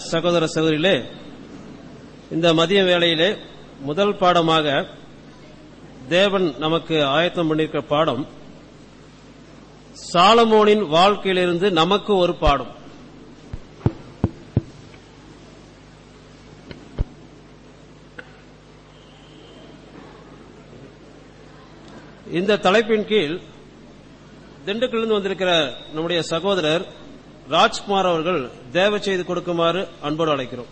சகோதர சகோதரிகளே இந்த மதிய வேளையிலே முதல் பாடமாக தேவன் நமக்கு ஆயத்தம் பண்ணியிருக்கிற பாடம் சாலமோனின் வாழ்க்கையிலிருந்து நமக்கு ஒரு பாடம் இந்த தலைப்பின் கீழ் திண்டுக்கல்லிருந்து வந்திருக்கிற நம்முடைய சகோதரர் ராஜ்குமார் அவர்கள் தேவ செய்து கொடுக்குமாறு அன்போடு அழைக்கிறோம்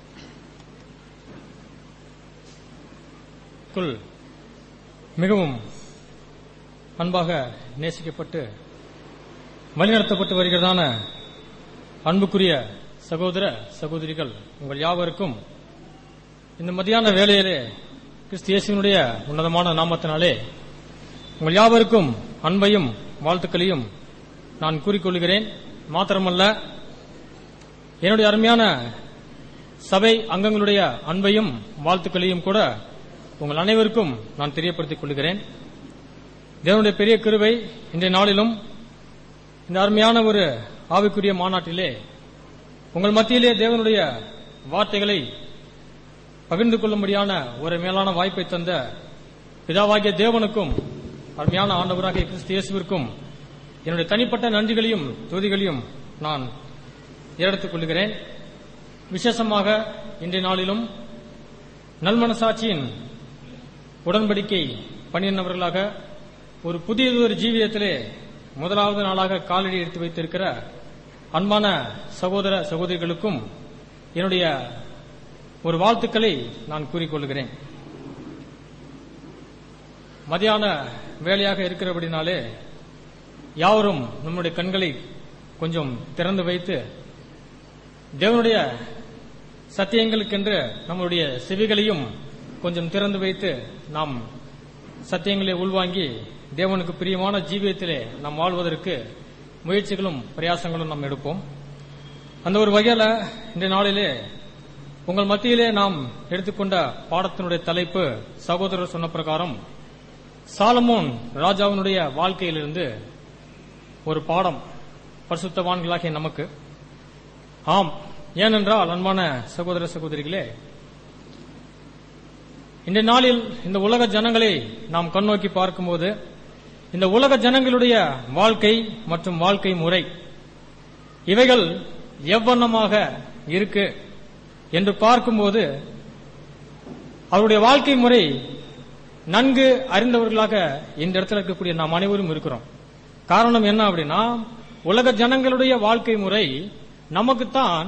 குள் மிகவும் அன்பாக நேசிக்கப்பட்டு வழிநடத்தப்பட்டு வருகிறதான அன்புக்குரிய சகோதர சகோதரிகள் உங்கள் யாவருக்கும் இந்த மதியான வேளையிலே கிறிஸ்து இயேசுவினுடைய உன்னதமான நாமத்தினாலே உங்கள் யாவருக்கும் அன்பையும் வாழ்த்துக்களையும் நான் கூறிக்கொள்கிறேன் மாத்திரமல்ல என்னுடைய அருமையான சபை அங்கங்களுடைய அன்பையும் வாழ்த்துக்களையும் கூட உங்கள் அனைவருக்கும் நான் தெரியப்படுத்திக் கொள்கிறேன் தேவனுடைய பெரிய கிருபை இன்றைய நாளிலும் இந்த அருமையான ஒரு ஆவிக்குரிய மாநாட்டிலே உங்கள் மத்தியிலே தேவனுடைய வார்த்தைகளை பகிர்ந்து கொள்ளும்படியான ஒரு மேலான வாய்ப்பை தந்த பிதாவாகிய தேவனுக்கும் அருமையான ஆண்டவராகிய கிறிஸ்து இயேசுவிற்கும் என்னுடைய தனிப்பட்ட நன்றிகளையும் துதிகளையும் நான் ஏறெடுத்துக் கொள்கிறேன் விசேஷமாக இன்றைய நாளிலும் நல்மனசாட்சியின் உடன்படிக்கை பண்ணினவர்களாக ஒரு புதியதொரு ஜீவியத்திலே முதலாவது நாளாக காலடி எடுத்து வைத்திருக்கிற அன்பான சகோதர சகோதரிகளுக்கும் என்னுடைய ஒரு வாழ்த்துக்களை நான் கூறிக்கொள்கிறேன் மதியான வேலையாக இருக்கிறபடினாலே யாவரும் நம்முடைய கண்களை கொஞ்சம் திறந்து வைத்து தேவனுடைய சத்தியங்களுக்கென்று நம்முடைய செவிகளையும் கொஞ்சம் திறந்து வைத்து நாம் சத்தியங்களை உள்வாங்கி தேவனுக்கு பிரியமான ஜீவியத்திலே நாம் வாழ்வதற்கு முயற்சிகளும் பிரயாசங்களும் நாம் எடுப்போம் அந்த ஒரு வகையில இன்றைய நாளிலே உங்கள் மத்தியிலே நாம் எடுத்துக்கொண்ட பாடத்தினுடைய தலைப்பு சகோதரர் சொன்ன பிரகாரம் சாலமோன் ராஜாவினுடைய வாழ்க்கையிலிருந்து ஒரு பாடம் பரிசுத்தவான்களாகிய நமக்கு ஆம் ஏனென்றால் அன்பான சகோதர சகோதரிகளே இந்த நாளில் இந்த உலக ஜனங்களை நாம் கண்ணோக்கி பார்க்கும்போது இந்த உலக ஜனங்களுடைய வாழ்க்கை மற்றும் வாழ்க்கை முறை இவைகள் எவ்வண்ணமாக இருக்கு என்று பார்க்கும்போது அவருடைய வாழ்க்கை முறை நன்கு அறிந்தவர்களாக இந்த இடத்துல இருக்கக்கூடிய நாம் அனைவரும் இருக்கிறோம் காரணம் என்ன அப்படின்னா உலக ஜனங்களுடைய வாழ்க்கை முறை நமக்குத்தான்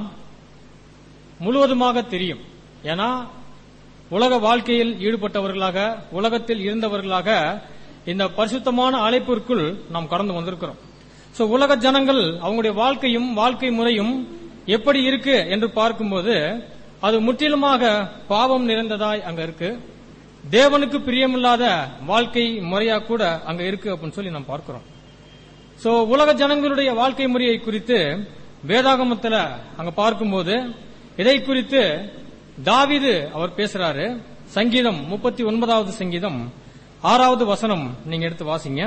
முழுவதுமாக தெரியும் ஏன்னா உலக வாழ்க்கையில் ஈடுபட்டவர்களாக உலகத்தில் இருந்தவர்களாக இந்த பரிசுத்தமான அழைப்பிற்குள் நாம் கடந்து வந்திருக்கிறோம் சோ உலக ஜனங்கள் அவங்களுடைய வாழ்க்கையும் வாழ்க்கை முறையும் எப்படி இருக்கு என்று பார்க்கும்போது அது முற்றிலுமாக பாவம் நிறைந்ததாய் அங்க இருக்கு தேவனுக்கு பிரியமில்லாத வாழ்க்கை முறையா கூட அங்க இருக்கு அப்படின்னு சொல்லி நாம் பார்க்கிறோம் சோ உலக ஜனங்களுடைய வாழ்க்கை முறையை குறித்து வேதாகமத்துல அங்க பார்க்கும்போது இதை குறித்து தாவிது அவர் பேசுறாரு சங்கீதம் முப்பத்தி ஒன்பதாவது சங்கீதம் ஆறாவது வசனம் நீங்க எடுத்து வாசிங்க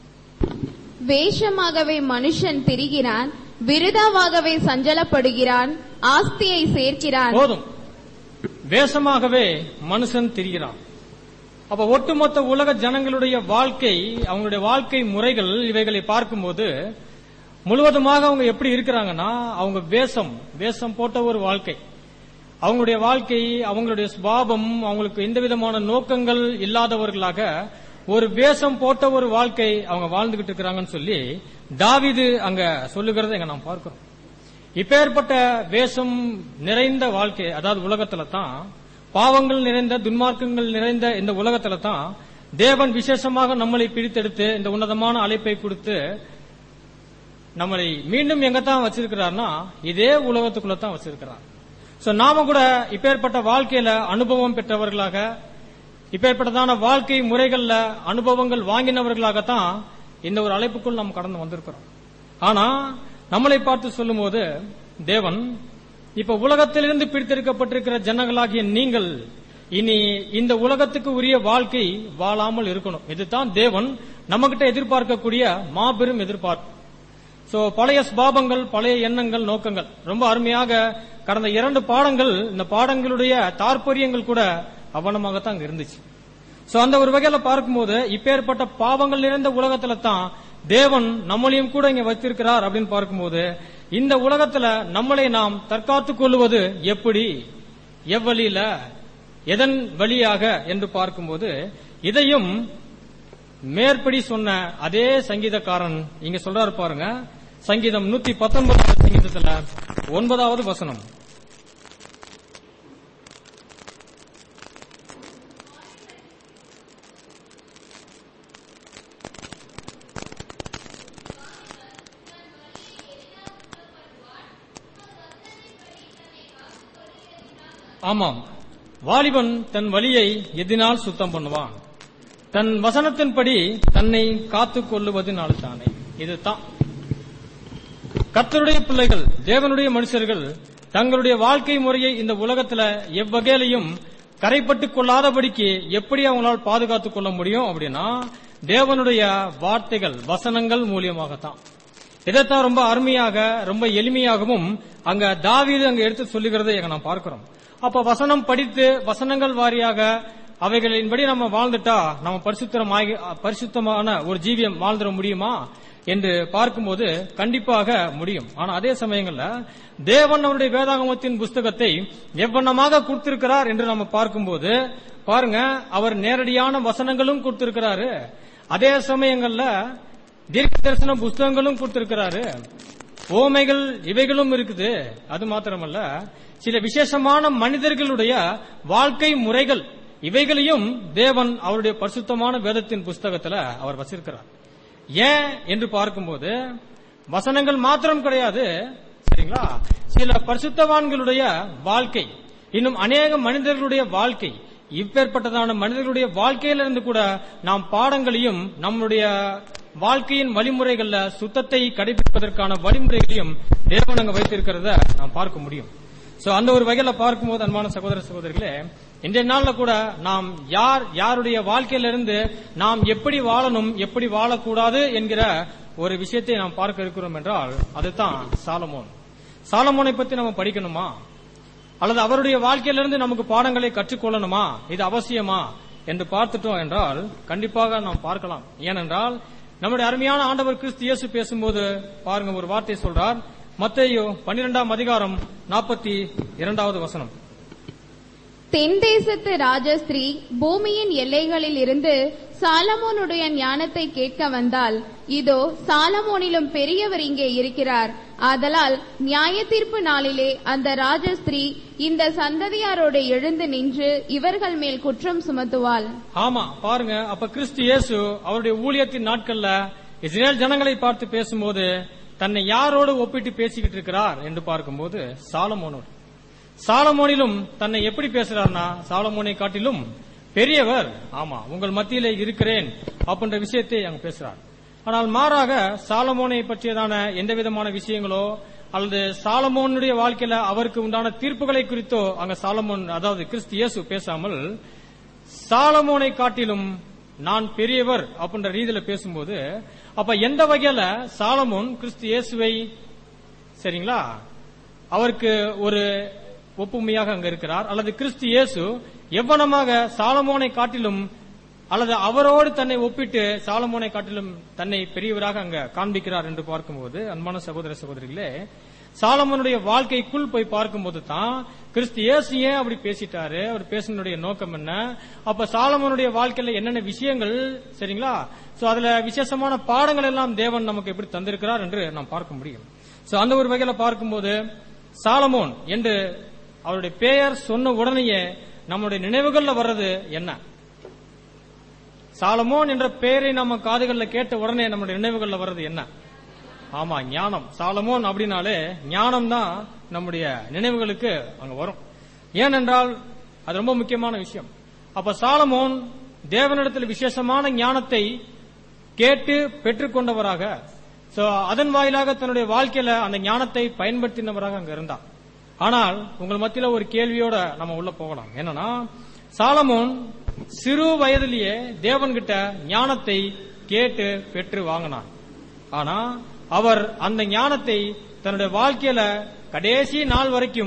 வேஷமாகவே மனுஷன் திரிகிறான் விருதாவாகவே சஞ்சலப்படுகிறான் ஆஸ்தியை சேர்க்கிறான் போதும் வேஷமாகவே மனுஷன் திரிகிறான் அப்ப ஒட்டுமொத்த உலக ஜனங்களுடைய வாழ்க்கை அவங்களுடைய வாழ்க்கை முறைகள் இவைகளை பார்க்கும்போது முழுவதுமாக அவங்க எப்படி இருக்கிறாங்கன்னா அவங்க வேஷம் வேஷம் போட்ட ஒரு வாழ்க்கை அவங்களுடைய வாழ்க்கை அவங்களுடைய சுபாவம் அவங்களுக்கு எந்த விதமான நோக்கங்கள் இல்லாதவர்களாக ஒரு வேஷம் போட்ட ஒரு வாழ்க்கை அவங்க வாழ்ந்துகிட்டு இருக்கிறாங்கன்னு சொல்லி தாவிது அங்க சொல்லுகிறத எங்க நாம் பார்க்கிறோம் இப்பேற்பட்ட வேஷம் நிறைந்த வாழ்க்கை அதாவது உலகத்துல தான் பாவங்கள் நிறைந்த துன்மார்க்கங்கள் நிறைந்த இந்த உலகத்துல தான் தேவன் விசேஷமாக நம்மளை பிரித்தெடுத்து இந்த உன்னதமான அழைப்பை கொடுத்து நம்மளை மீண்டும் எங்க தான் வச்சிருக்கிறார்னா இதே உலகத்துக்குள்ள தான் வச்சிருக்கிறார் சோ நாம கூட இப்பேற்பட்ட வாழ்க்கையில அனுபவம் பெற்றவர்களாக இப்பேற்பட்டதான வாழ்க்கை முறைகள்ல அனுபவங்கள் வாங்கினவர்களாகத்தான் இந்த ஒரு அழைப்புக்குள் நாம் கடந்து வந்திருக்கிறோம் ஆனா நம்மளை பார்த்து சொல்லும்போது தேவன் இப்ப உலகத்திலிருந்து பிரித்தெடுக்கப்பட்டிருக்கிற ஜனங்களாகிய நீங்கள் இனி இந்த உலகத்துக்கு உரிய வாழ்க்கை வாழாமல் இருக்கணும் இதுதான் தேவன் நம்மகிட்ட எதிர்பார்க்கக்கூடிய மாபெரும் எதிர்பார்ப்பு சோ பழைய ஸ்பாபங்கள் பழைய எண்ணங்கள் நோக்கங்கள் ரொம்ப அருமையாக கடந்த இரண்டு பாடங்கள் இந்த பாடங்களுடைய தாற்பயங்கள் கூட அவனமாகத்தான் அங்க இருந்துச்சு சோ அந்த ஒரு வகையில பார்க்கும்போது இப்பேற்பட்ட பாவங்கள் நிறைந்த உலகத்துல தான் தேவன் நம்மளையும் கூட இங்க வைத்திருக்கிறார் அப்படின்னு பார்க்கும்போது இந்த உலகத்துல நம்மளை நாம் தற்காத்துக் கொள்வது எப்படி எவ்வழியில எதன் வழியாக என்று பார்க்கும்போது இதையும் மேற்படி சொன்ன அதே சங்கீதக்காரன் இங்க சொல்றாரு பாருங்க சங்கீதம் நூத்தி பத்தொன்பதாவது சங்கீதத்துல ஒன்பதாவது வசனம் ஆமாம் வாலிபன் தன் வழியை எதினால் சுத்தம் பண்ணுவான் தன் வசனத்தின்படி தன்னை காத்துக் கொள்ளுவதனால தானே இதுதான் கர்த்தருடைய பிள்ளைகள் தேவனுடைய மனுஷர்கள் தங்களுடைய வாழ்க்கை முறையை இந்த உலகத்துல எவ்வகையிலையும் கரைப்பட்டுக் கொள்ளாதபடிக்கு எப்படி அவங்களால் பாதுகாத்துக் கொள்ள முடியும் அப்படின்னா தேவனுடைய வார்த்தைகள் வசனங்கள் மூலியமாகத்தான் இதைத்தான் ரொம்ப அருமையாக ரொம்ப எளிமையாகவும் அங்க தாவீது அங்க எடுத்து சொல்லுகிறதை அங்க நாம் பார்க்கிறோம் அப்ப வசனம் படித்து வசனங்கள் வாரியாக அவைகளின்படி நம்ம வாழ்ந்துட்டா நம்ம பரிசுத்தமாகி பரிசுத்தமான ஒரு ஜீவியம் வாழ்ந்துட முடியுமா என்று பார்க்கும்போது கண்டிப்பாக முடியும் ஆனா அதே சமயங்கள்ல தேவன் அவருடைய வேதாகமத்தின் புஸ்தகத்தை எவ்வண்ணமாக கொடுத்திருக்கிறார் என்று நம்ம பார்க்கும்போது பாருங்க அவர் நேரடியான வசனங்களும் கொடுத்திருக்கிறாரு அதே சமயங்கள்ல தீர்க்க தரிசன புஸ்தகங்களும் கொடுத்திருக்கிறாரு ஓமைகள் இவைகளும் இருக்குது அது மாத்திரமல்ல சில விசேஷமான மனிதர்களுடைய வாழ்க்கை முறைகள் இவைகளையும் தேவன் அவருடைய பரிசுத்தமான வேதத்தின் புஸ்தகத்துல அவர் வச்சிருக்கிறார் ஏன் என்று பார்க்கும்போது வசனங்கள் மாத்திரம் கிடையாது சரிங்களா சில பரிசுத்தவான்களுடைய வாழ்க்கை இன்னும் அநேக மனிதர்களுடைய வாழ்க்கை இப்பேற்பட்டதான மனிதர்களுடைய வாழ்க்கையிலிருந்து கூட நாம் பாடங்களையும் நம்முடைய வாழ்க்கையின் வழிமுறைகள்ல சுத்தத்தை கடைபிடிப்பதற்கான வழிமுறைகளையும் தேவன் அங்க வைத்திருக்கிறத நாம் பார்க்க முடியும் சோ அந்த ஒரு வகையில பார்க்கும்போது அன்பான சகோதர சகோதரிகளே இன்றைய நாள்ல கூட நாம் யார் யாருடைய வாழ்க்கையிலிருந்து நாம் எப்படி வாழணும் எப்படி வாழக்கூடாது என்கிற ஒரு விஷயத்தை நாம் பார்க்க இருக்கிறோம் என்றால் அதுதான் சாலமோன் சாலமோனை பத்தி நம்ம படிக்கணுமா அல்லது அவருடைய வாழ்க்கையிலிருந்து நமக்கு பாடங்களை கற்றுக்கொள்ளணுமா இது அவசியமா என்று பார்த்துட்டோம் என்றால் கண்டிப்பாக நாம் பார்க்கலாம் ஏனென்றால் நம்முடைய அருமையான ஆண்டவர் கிறிஸ்து இயேசு பேசும்போது பாருங்க ஒரு வார்த்தை சொல்றார் மத்தேயு பன்னிரெண்டாம் அதிகாரம் நாற்பத்தி இரண்டாவது வசனம் தென் தேசத்து ராஜஸ்திரீ பூமியின் எல்லைகளில் இருந்து சாலமோனுடைய ஞானத்தை கேட்க வந்தால் இதோ சாலமோனிலும் பெரியவர் இங்கே இருக்கிறார் ஆதலால் நியாய தீர்ப்பு நாளிலே அந்த ராஜஸ்திரீ இந்த சந்ததியாரோடு எழுந்து நின்று இவர்கள் மேல் குற்றம் சுமத்துவாள் ஆமா பாருங்க அப்ப கிறிஸ்து இயேசு அவருடைய ஊழியத்தின் நாட்கள்ல இஸ்ரேல் ஜனங்களை பார்த்து பேசும்போது தன்னை யாரோடு ஒப்பிட்டு பேசிக்கிட்டு இருக்கிறார் என்று பார்க்கும்போது சாலமோனோடு சாலமோனிலும் தன்னை எப்படி பேசுறார்னா சாலமோனை காட்டிலும் பெரியவர் ஆமா உங்கள் மத்தியிலே இருக்கிறேன் அப்படின்ற விஷயத்தை அங்க பேசுறார் ஆனால் மாறாக சாலமோனை பற்றியதான எந்த விதமான விஷயங்களோ அல்லது சாலமோனுடைய வாழ்க்கையில அவருக்கு உண்டான தீர்ப்புகளை குறித்தோ அங்க சாலமோன் அதாவது கிறிஸ்து இயேசு பேசாமல் சாலமோனை காட்டிலும் நான் பெரியவர் அப்படின்ற ரீதியில பேசும்போது அப்ப எந்த வகையில சாலமோன் கிறிஸ்து இயேசுவை சரிங்களா அவருக்கு ஒரு ஒப்புமையாக அங்க இருக்கிறார் அல்லது கிறிஸ்து இயேசு எவ்வனமாக சாலமோனை காட்டிலும் அல்லது அவரோடு தன்னை ஒப்பிட்டு சாலமோனை காட்டிலும் தன்னை பெரியவராக அங்க காண்பிக்கிறார் என்று பார்க்கும்போது அன்பான சகோதர சகோதரிகளே சாலமோனுடைய வாழ்க்கைக்குள் போய் பார்க்கும்போது தான் கிறிஸ்து இயேசு ஏன் அப்படி பேசிட்டாரு அவர் பேசினுடைய நோக்கம் என்ன அப்ப சாலமோனுடைய வாழ்க்கையில என்னென்ன விஷயங்கள் சரிங்களா சோ அதுல விசேஷமான பாடங்கள் எல்லாம் தேவன் நமக்கு எப்படி தந்திருக்கிறார் என்று நாம் பார்க்க முடியும் சோ அந்த ஒரு வகையில பார்க்கும்போது சாலமோன் என்று அவருடைய பெயர் சொன்ன உடனேயே நம்முடைய நினைவுகள்ல வர்றது என்ன சாலமோன் என்ற பெயரை நம்ம காதுகள்ல கேட்ட உடனே நம்முடைய நினைவுகள்ல வர்றது என்ன ஆமா ஞானம் சாலமோன் அப்படின்னாலே ஞானம் தான் நம்முடைய நினைவுகளுக்கு அங்க வரும் ஏனென்றால் அது ரொம்ப முக்கியமான விஷயம் அப்ப சாலமோன் தேவனிடத்தில் விசேஷமான ஞானத்தை கேட்டு பெற்றுக்கொண்டவராக சோ அதன் வாயிலாக தன்னுடைய வாழ்க்கையில அந்த ஞானத்தை பயன்படுத்தினவராக அங்க இருந்தார் ஆனால் உங்கள் மத்தியில ஒரு கேள்வியோட நம்ம உள்ள போகலாம் என்னன்னா சாலமோன் சிறு வயதிலேயே தேவன்கிட்ட ஞானத்தை கேட்டு பெற்று வாங்கினார் ஆனா அவர் அந்த ஞானத்தை தன்னுடைய வாழ்க்கையில கடைசி நாள் வரைக்கும்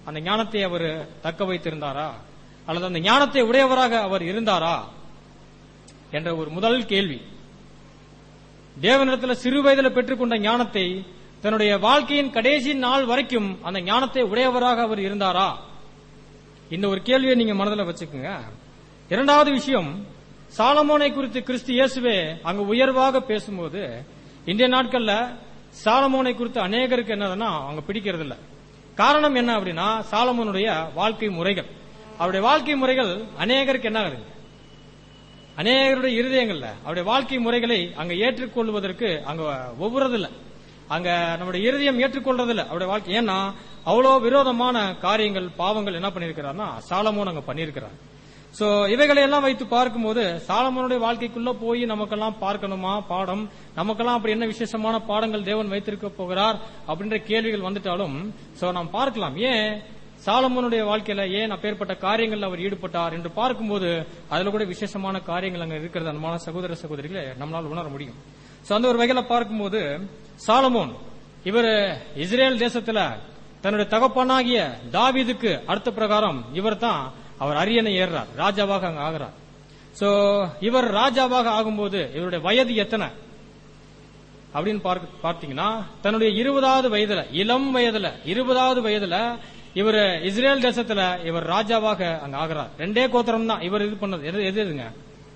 அந்த ஞானத்தை அவர் தக்க வைத்திருந்தாரா அல்லது அந்த ஞானத்தை உடையவராக அவர் இருந்தாரா என்ற ஒரு முதல் கேள்வி தேவனிடத்தில் சிறு வயதில் பெற்றுக்கொண்ட ஞானத்தை தன்னுடைய வாழ்க்கையின் கடைசி நாள் வரைக்கும் அந்த ஞானத்தை உடையவராக அவர் இருந்தாரா இந்த ஒரு கேள்வியை நீங்க மனதில் வச்சுக்கோங்க இரண்டாவது விஷயம் சாலமோனை குறித்து கிறிஸ்து இயேசுவே அங்க உயர்வாக பேசும்போது இந்திய நாட்கள்ல சாலமோனை குறித்து அநேகருக்கு என்னதுன்னா அவங்க பிடிக்கிறது இல்ல காரணம் என்ன அப்படின்னா சாலமோனுடைய வாழ்க்கை முறைகள் அவருடைய வாழ்க்கை முறைகள் அநேகருக்கு என்ன ஆகுது அநேகருடைய இருதயங்கள்ல அவருடைய வாழ்க்கை முறைகளை அங்க ஏற்றுக்கொள்வதற்கு அங்க ஒவ்வொருதில்ல அங்க நம்முடைய இருதயம் ஏற்றுக்கொள்றதில்ல அவருடைய வாழ்க்கை ஏன்னா அவ்வளவு விரோதமான காரியங்கள் பாவங்கள் என்ன பண்ணிருக்கிறார்னா சாலமோன் அங்க பண்ணிருக்கிறார் சோ இவைகளை எல்லாம் வைத்து பார்க்கும்போது சாலமோனுடைய வாழ்க்கைக்குள்ள போய் நமக்கெல்லாம் பார்க்கணுமா பாடம் நமக்கெல்லாம் அப்படி என்ன விசேஷமான பாடங்கள் தேவன் வைத்திருக்க போகிறார் அப்படின்ற கேள்விகள் வந்துட்டாலும் சோ நாம் பார்க்கலாம் ஏன் சாலமோனுடைய வாழ்க்கையில ஏன் அப்பேற்பட்ட காரியங்கள் அவர் ஈடுபட்டார் என்று பார்க்கும்போது அதுல கூட விசேஷமான காரியங்கள் அங்க இருக்கிறது அன்பான சகோதர சகோதரிகளை நம்மளால் உணர முடியும் சோ அந்த ஒரு வகையில பார்க்கும்போது சாலமோன் இவர் இஸ்ரேல் தேசத்துல தன்னுடைய தகப்பனாகிய தாவீதுக்கு அடுத்த பிரகாரம் இவர் தான் அவர் அரியணை ஏறுறார் ராஜாவாக அங்க ஆகிறார் சோ இவர் ராஜாவாக ஆகும்போது இவருடைய வயது எத்தனை அப்படின்னு பார்க்க- பார்த்தீங்கன்னா தன்னுடைய இருபதாவது வயதுல இளம் வயதுல இருபதாவது வயதுல இவர் இஸ்ரேல் தேசத்துல இவர் ராஜாவாக அங்க ஆகிறார் ரெண்டே கோத்திரம் தான் இவர் இது பண்ணது எது எது எதுங்க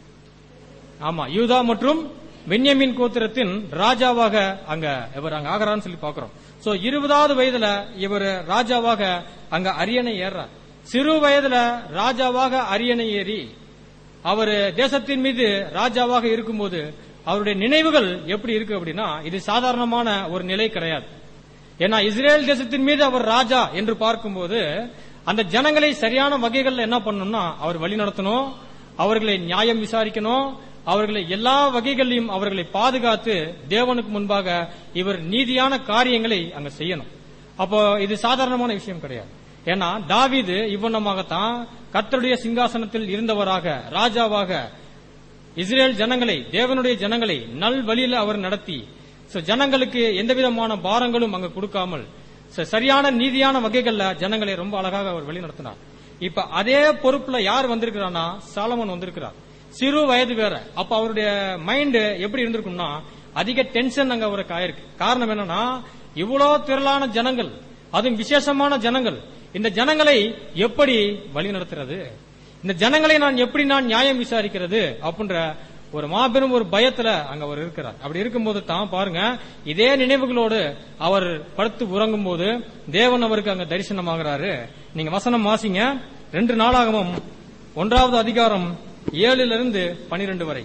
ஆமா யூதா மற்றும் பென்யமின் கோத்திரத்தின் ராஜாவாக அங்க இவர் அங்க ஆகிறான்னு சொல்லி பாக்குறோம் சோ இருபதாவது வயதுல இவர் ராஜாவாக அங்க அரியணை ஏறுறார் சிறு வயதுல ராஜாவாக அரியணை ஏறி அவர் தேசத்தின் மீது ராஜாவாக இருக்கும்போது அவருடைய நினைவுகள் எப்படி இருக்கு அப்படின்னா இது சாதாரணமான ஒரு நிலை கிடையாது ஏன்னா இஸ்ரேல் தேசத்தின் மீது அவர் ராஜா என்று பார்க்கும்போது அந்த ஜனங்களை சரியான வகைகள்ல என்ன பண்ணணும்னா அவர் வழி நடத்தணும் அவர்களை நியாயம் விசாரிக்கணும் அவர்களை எல்லா வகைகளிலும் அவர்களை பாதுகாத்து தேவனுக்கு முன்பாக இவர் நீதியான காரியங்களை அங்க செய்யணும் அப்போ இது சாதாரணமான விஷயம் கிடையாது ஏன்னா தாவீது இவ்வண்ணமாகத்தான் கர்த்தருடைய சிங்காசனத்தில் இருந்தவராக ராஜாவாக இஸ்ரேல் ஜனங்களை தேவனுடைய ஜனங்களை நல் வழியில அவர் நடத்தி so ஜனங்களுக்கு எந்த விதமான பாரங்களும் அங்க கொடுக்காமல் so சரியான நீதியான வகைகள்ல ஜனங்களை ரொம்ப அழகாக அவர் வழி நடத்தினார் இப்ப அதே பொறுப்புல யார் வந்திருக்கிறான்னா சாலமன் வந்திருக்கிறார் சிறு வயது வேற அப்ப அவருடைய மைண்ட் எப்படி இருந்திருக்கும்னா அதிக டென்ஷன் அங்க அவருக்கு ஆயிருக்கு காரணம் என்னன்னா இவ்வளவு திரளான ஜனங்கள் அதுவும் விசேஷமான ஜனங்கள் இந்த ஜனங்களை எப்படி வழி நடத்துறது இந்த ஜனங்களை நான் எப்படி நான் நியாயம் விசாரிக்கிறது அப்படின்ற ஒரு மாபெரும் ஒரு பயத்துல அங்க அவர் இருக்கிறார் அப்படி இருக்கும்போது தான் பாருங்க இதே நினைவுகளோடு அவர் படுத்து உறங்கும் போது தேவன் அவருக்கு அங்க தரிசனமாகிறாரு நீங்க வசனம் வாசிங்க ரெண்டு நாளாகவும் ஒன்றாவது அதிகாரம் ஏழுல இருந்து பனிரெண்டு வரை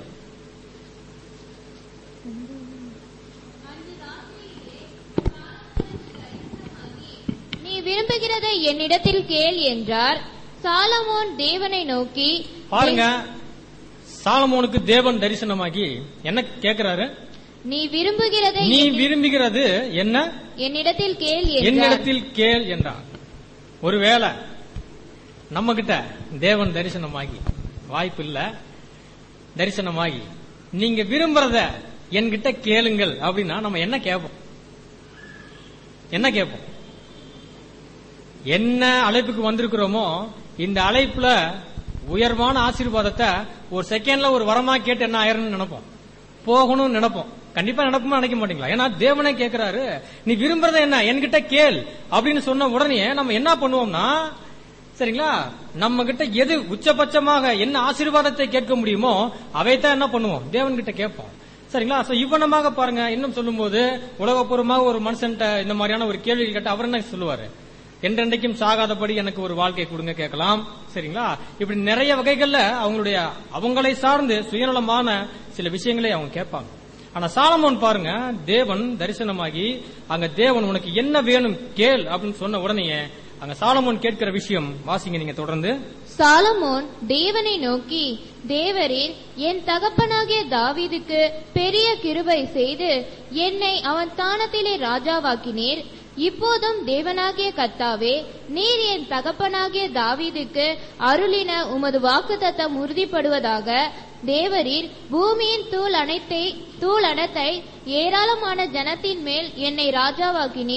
நீ விரும்புகிறதை என்னிடத்தில் கேள் என்றார் சாலமோன் தேவனை நோக்கி பாருங்க சாலமோனுக்கு தேவன் தரிசனமாகி என்ன கேக்குறாரு நீ விரும்புகிறதை நீ விரும்புகிறது என்ன என்னிடத்தில் கேள் என்றார் என்னிடத்தில் கேள் என்றார் ஒருவேளை நம்ம கிட்ட தேவன் தரிசனமாகி வாய்ப்பு இல்ல தரிசனமாகி நீங்க விரும்புறத என்கிட்ட கேளுங்கள் அப்படின்னா நம்ம என்ன கேட்போம் என்ன கேட்போம் என்ன அழைப்புக்கு வந்திருக்கிறோமோ இந்த அழைப்புல உயர்வான ஆசீர்வாதத்தை ஒரு செகண்ட்ல ஒரு வரமா கேட்டு என்ன ஆயிரம்னு நினைப்போம் போகணும்னு நினைப்போம் கண்டிப்பா நடக்குமா நினைக்க மாட்டீங்களா ஏன்னா தேவனே கேக்குறாரு நீ விரும்புறத என்ன என்கிட்ட கேள் அப்படின்னு சொன்ன உடனே நம்ம என்ன பண்ணுவோம்னா சரிங்களா நம்ம கிட்ட எது உச்சபட்சமாக என்ன ஆசீர்வாதத்தை கேட்க முடியுமோ அவைத்தான் என்ன பண்ணுவோம் தேவன் கிட்ட கேட்போம் சரிங்களா சோ இவ்வனமாக பாருங்க இன்னும் சொல்லும்போது உலகப்பூர்வமாக ஒரு மனுஷன்ட்ட இந்த மாதிரியான ஒரு கேள்வி கேட்ட அவர் என்ன சொல்லுவாரு என்றென்றைக்கும் சாகாதபடி எனக்கு ஒரு வாழ்க்கை கொடுங்க கேட்கலாம் சரிங்களா இப்படி நிறைய வகைகள்ல அவங்களுடைய அவங்களை சார்ந்து சுயநலமான சில விஷயங்களை அவங்க கேட்பாங்க ஆனா சாலமோன் பாருங்க தேவன் தரிசனமாகி அங்க தேவன் உனக்கு என்ன வேணும் கேள் அப்படின்னு சொன்ன உடனே அங்க சாலமோன் கேட்கிற விஷயம் வாசிங்க நீங்க தொடர்ந்து சாலமோன் தேவனை நோக்கி தேவரீர் என் தகப்பனாகிய தாவீதுக்கு பெரிய கிருபை செய்து என்னை அவன் தானத்திலே ராஜாவாக்கினீர் இப்போதும் தேவனாகிய கர்த்தாவே நீர் என் தகப்பனாகிய தாவீதுக்கு அருளின உமது வாக்குத்தத்தம் உறுதிப்படுவதாக தேவரீர் பூமியின் தூள் அனைத்தை தூள் அனத்தை ஏராளமான ஜனத்தின் மேல் என்னை ராஜாவாக்கினீர்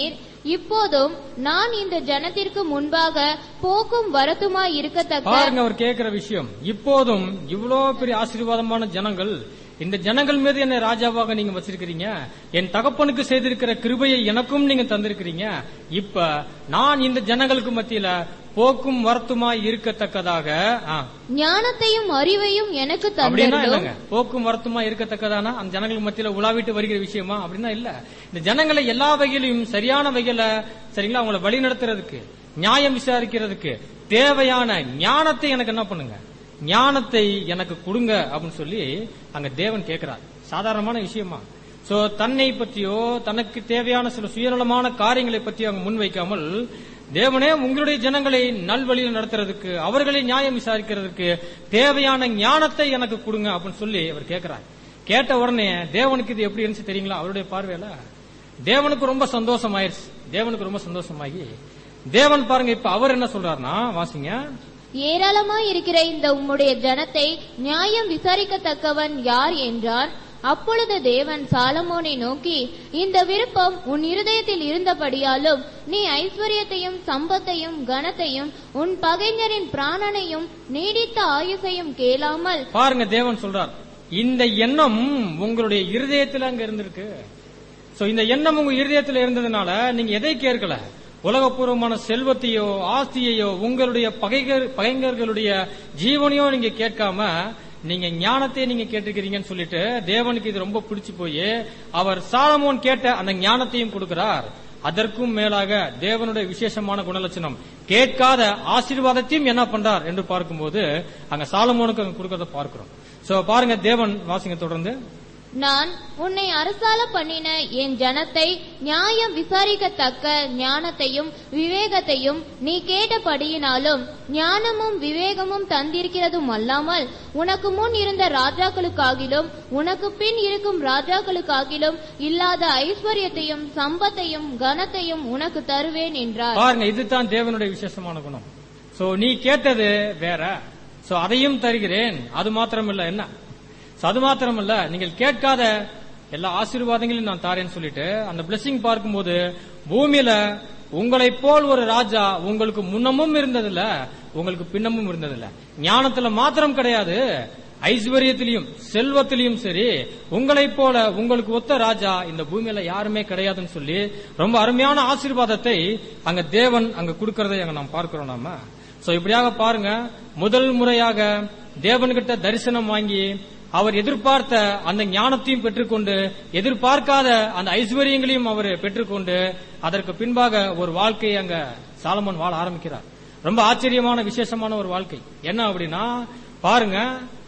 இப்போதும் நான் இந்த ஜனத்திற்கு முன்பாக போக்கும் வரத்துமாய் இருக்கத்தக்க பாருங்க அவர் கேட்கிற விஷயம் இப்போதும் இவ்வளோ பெரிய ஆசீர்வாதமான ஜனங்கள் இந்த ஜனங்கள் மீது என்னை ராஜாவாக நீங்க வச்சிருக்கிறீங்க என் தகப்பனுக்கு செய்திருக்கிற கிருபையை எனக்கும் நீங்க தந்திருக்கிறீங்க இப்ப நான் இந்த ஜனங்களுக்கு மத்தியில போக்கும் வரத்துமாய் இருக்கத்தக்கதாக ஆ, ஞானத்தையும் அறிவையும் எனக்கு அப்படின்னா தந்திருந்தும் இல்லங்க போக்கும் வரத்துமா இருக்கத்தக்கதானா அந்த ஜனங்களுக்கு மத்தியில உலாவிட்டு வருகிற விஷயமா அப்படின்னா இல்ல இந்த ஜனங்களை எல்லா வகையிலும் சரியான வகையில சரிங்களா அவங்கள வழி நடத்துறதுக்கு நியாயம் விசாரிக்கிறதுக்கு தேவையான ஞானத்தை எனக்கு என்ன பண்ணுங்க ஞானத்தை எனக்கு கொடுங்க அப்படின்னு சொல்லி அங்க தேவன் கேட்கிறார் சாதாரணமான விஷயமா சோ தன்னை பற்றியோ தனக்கு தேவையான சில சுயநலமான காரியங்களை பற்றி அவங்க முன்வைக்காமல் தேவனே உங்களுடைய ஜனங்களை நல்வழியில் நடத்துறதுக்கு அவர்களை நியாயம் விசாரிக்கிறதுக்கு தேவையான ஞானத்தை எனக்கு கொடுங்க அப்படின்னு சொல்லி அவர் கேட்கிறார் கேட்ட உடனே தேவனுக்கு இது எப்படி இருந்துச்சு தெரியுங்களா அவருடைய பார்வையில தேவனுக்கு ரொம்ப சந்தோஷமாயிருச்சு தேவனுக்கு ரொம்ப சந்தோஷமாகி தேவன் பாருங்க இப்ப அவர் என்ன சொல்றாருன்னா வாசிங்க ஏராளமாய் இருக்கிற இந்த உம்முடைய ஜனத்தை நியாயம் விசாரிக்கத்தக்கவன் யார் என்றார் அப்பொழுது தேவன் சாலமோனை நோக்கி இந்த விருப்பம் உன் இருதயத்தில் இருந்தபடியாலும் நீ ஐஸ்வர்யத்தையும் சம்பத்தையும் கனத்தையும் உன் பகைஞரின் பிராணனையும் நீடித்த ஆயுசையும் கேளாமல் பாருங்க தேவன் சொல்றார் இந்த எண்ணம் உங்களுடைய இருதயத்துல அங்க இருந்திருக்கு சோ இந்த எண்ணம் உங்க இருதயத்துல இருந்ததுனால நீங்க எதை கேட்கல உலகபூர்வமான செல்வத்தையோ ஆஸ்தியையோ உங்களுடைய பகைகர் பகைஞர்களுடைய ஜீவனையோ நீங்க கேட்காம நீங்க ஞானத்தை நீங்க கேட்டிருக்கிறீங்கன்னு சொல்லிட்டு தேவனுக்கு இது ரொம்ப பிடிச்சு போய் அவர் சாலமோன் கேட்ட அந்த ஞானத்தையும் கொடுக்கிறார் அதற்கும் மேலாக தேவனுடைய விசேஷமான குணலட்சணம் கேட்காத ஆசீர்வாதத்தையும் என்ன பண்றார் என்று பார்க்கும்போது அங்க சாலமோனுக்கு அங்க கொடுக்கறத பார்க்கிறோம் சோ பாருங்க தேவன் வாசிங்க தொடர்ந்து நான் உன்னை அரசால பண்ணின என் ஜனத்தை நியாயம் விசாரிக்கத்தக்க ஞானத்தையும் விவேகத்தையும் நீ கேட்டபடியினாலும் ஞானமும் விவேகமும் தந்திருக்கிறதும் அல்லாமல் உனக்கு முன் இருந்த ராஜாக்களுக்காகிலும் உனக்கு பின் இருக்கும் ராஜாக்களுக்காகிலும் இல்லாத ஐஸ்வர்யத்தையும் சம்பத்தையும் கனத்தையும் உனக்கு தருவேன் என்றார் பாருங்க இதுதான் தேவனுடைய விசேஷமான குணம் சோ நீ கேட்டது வேற சோ அதையும் தருகிறேன் அது மாத்திரமல்ல என்ன So, அது மாத்திரமல்ல நீங்கள் கேட்காத எல்லா ஆசீர்வாதங்களையும் நான் தாரேன்னு சொல்லிட்டு அந்த blessing பார்க்கும்போது பூமியில உங்களை போல் ஒரு ராஜா உங்களுக்கு முன்னமும் இருந்ததில்ல உங்களுக்கு பின்னமும் இருந்ததில்ல ஞானத்துல மாத்திரம் கிடையாது ஐஸ்வர்யத்திலையும் செல்வத்திலையும் சரி உங்களைப் போல உங்களுக்கு ஒத்த ராஜா இந்த பூமியில யாருமே கிடையாதுன்னு சொல்லி ரொம்ப அருமையான ஆசீர்வாதத்தை அங்க தேவன் அங்க கொடுக்கறதை அங்க நாம் பார்க்கிறோம் நாம சோ இப்படியாக பாருங்க முதல் முறையாக தேவன்கிட்ட தரிசனம் வாங்கி அவர் எதிர்பார்த்த அந்த ஞானத்தையும் பெற்றுக்கொண்டு எதிர்பார்க்காத அந்த ஐஸ்வர்யங்களையும் அவர் பெற்றுக்கொண்டு அதற்கு பின்பாக ஒரு வாழ்க்கையை அங்க சாலமன் வாழ ஆரம்பிக்கிறார் ரொம்ப ஆச்சரியமான விசேஷமான ஒரு வாழ்க்கை என்ன அப்படின்னா பாருங்க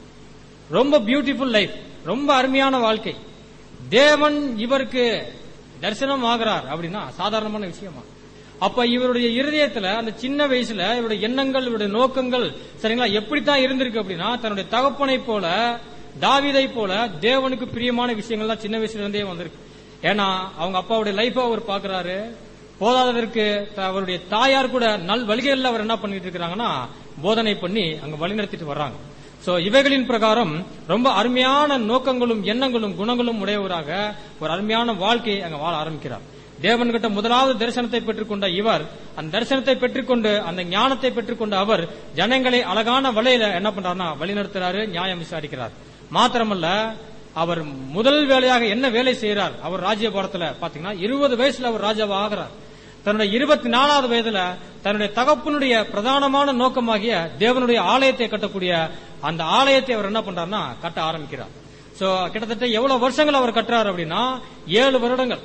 ரொம்ப பியூட்டிஃபுல் லைஃப் ரொம்ப அருமையான வாழ்க்கை தேவன் இவருக்கு தரிசனம் ஆகிறார் அப்படின்னா சாதாரணமான விஷயமா அப்ப இவருடைய இருதயத்துல அந்த சின்ன வயசுல இவருடைய எண்ணங்கள் இவருடைய நோக்கங்கள் சரிங்களா எப்படித்தான் இருந்திருக்கு அப்படின்னா தன்னுடைய தகப்பனை போல தாவீதை போல தேவனுக்கு பிரியமான விஷயங்கள் தான் சின்ன வயசுல இருந்தே வந்திருக்கு ஏன்னா அவங்க அப்பாவுடைய லைஃப அவர் பாக்குறாரு போதாததற்கு த- அவருடைய தாயார் கூட நல் வழிகளில் அவர் என்ன பண்ணிட்டு இருக்கிறாங்கன்னா போதனை பண்ணி அங்க வழிநடத்திட்டு வர்றாங்க சோ இவைகளின் பிரகாரம் ரொம்ப அருமையான நோக்கங்களும் எண்ணங்களும் குணங்களும் உடையவராக ஒரு அருமையான வாழ்க்கையை அங்க வாழ ஆரம்பிக்கிறார் தேவன்கிட்ட முதலாவது தரிசனத்தை பெற்றுக்கொண்ட இவர் அந்த தரிசனத்தை பெற்றுக்கொண்டு அந்த ஞானத்தை பெற்றுக்கொண்ட அவர் ஜனங்களை அழகான வழியில என்ன பண்றாருன்னா வழிநடத்துறாரு நியாயம் விசாரிக்கிறார் மாத்திரமல்ல அவர் முதல் வேலையாக என்ன வேலை செய்யறார் அவர் ராஜ்யபாரத்துல பாத்தீங்கன்னா இருபது வயசுல அவர் ராஜாவா ஆகிறார் தன்னுடைய இருபத்தி நாலாவது வயதுல தன்னுடைய தகப்பனுடைய பிரதானமான நோக்கமாகிய தேவனுடைய ஆலயத்தை கட்டக்கூடிய அந்த ஆலயத்தை அவர் என்ன பண்றாருன்னா கட்ட ஆரம்பிக்கிறார் சோ கிட்டத்தட்ட எவ்வளவு வருஷங்கள் அவர் கட்டுறாரு அப்படின்னா ஏழு வருடங்கள்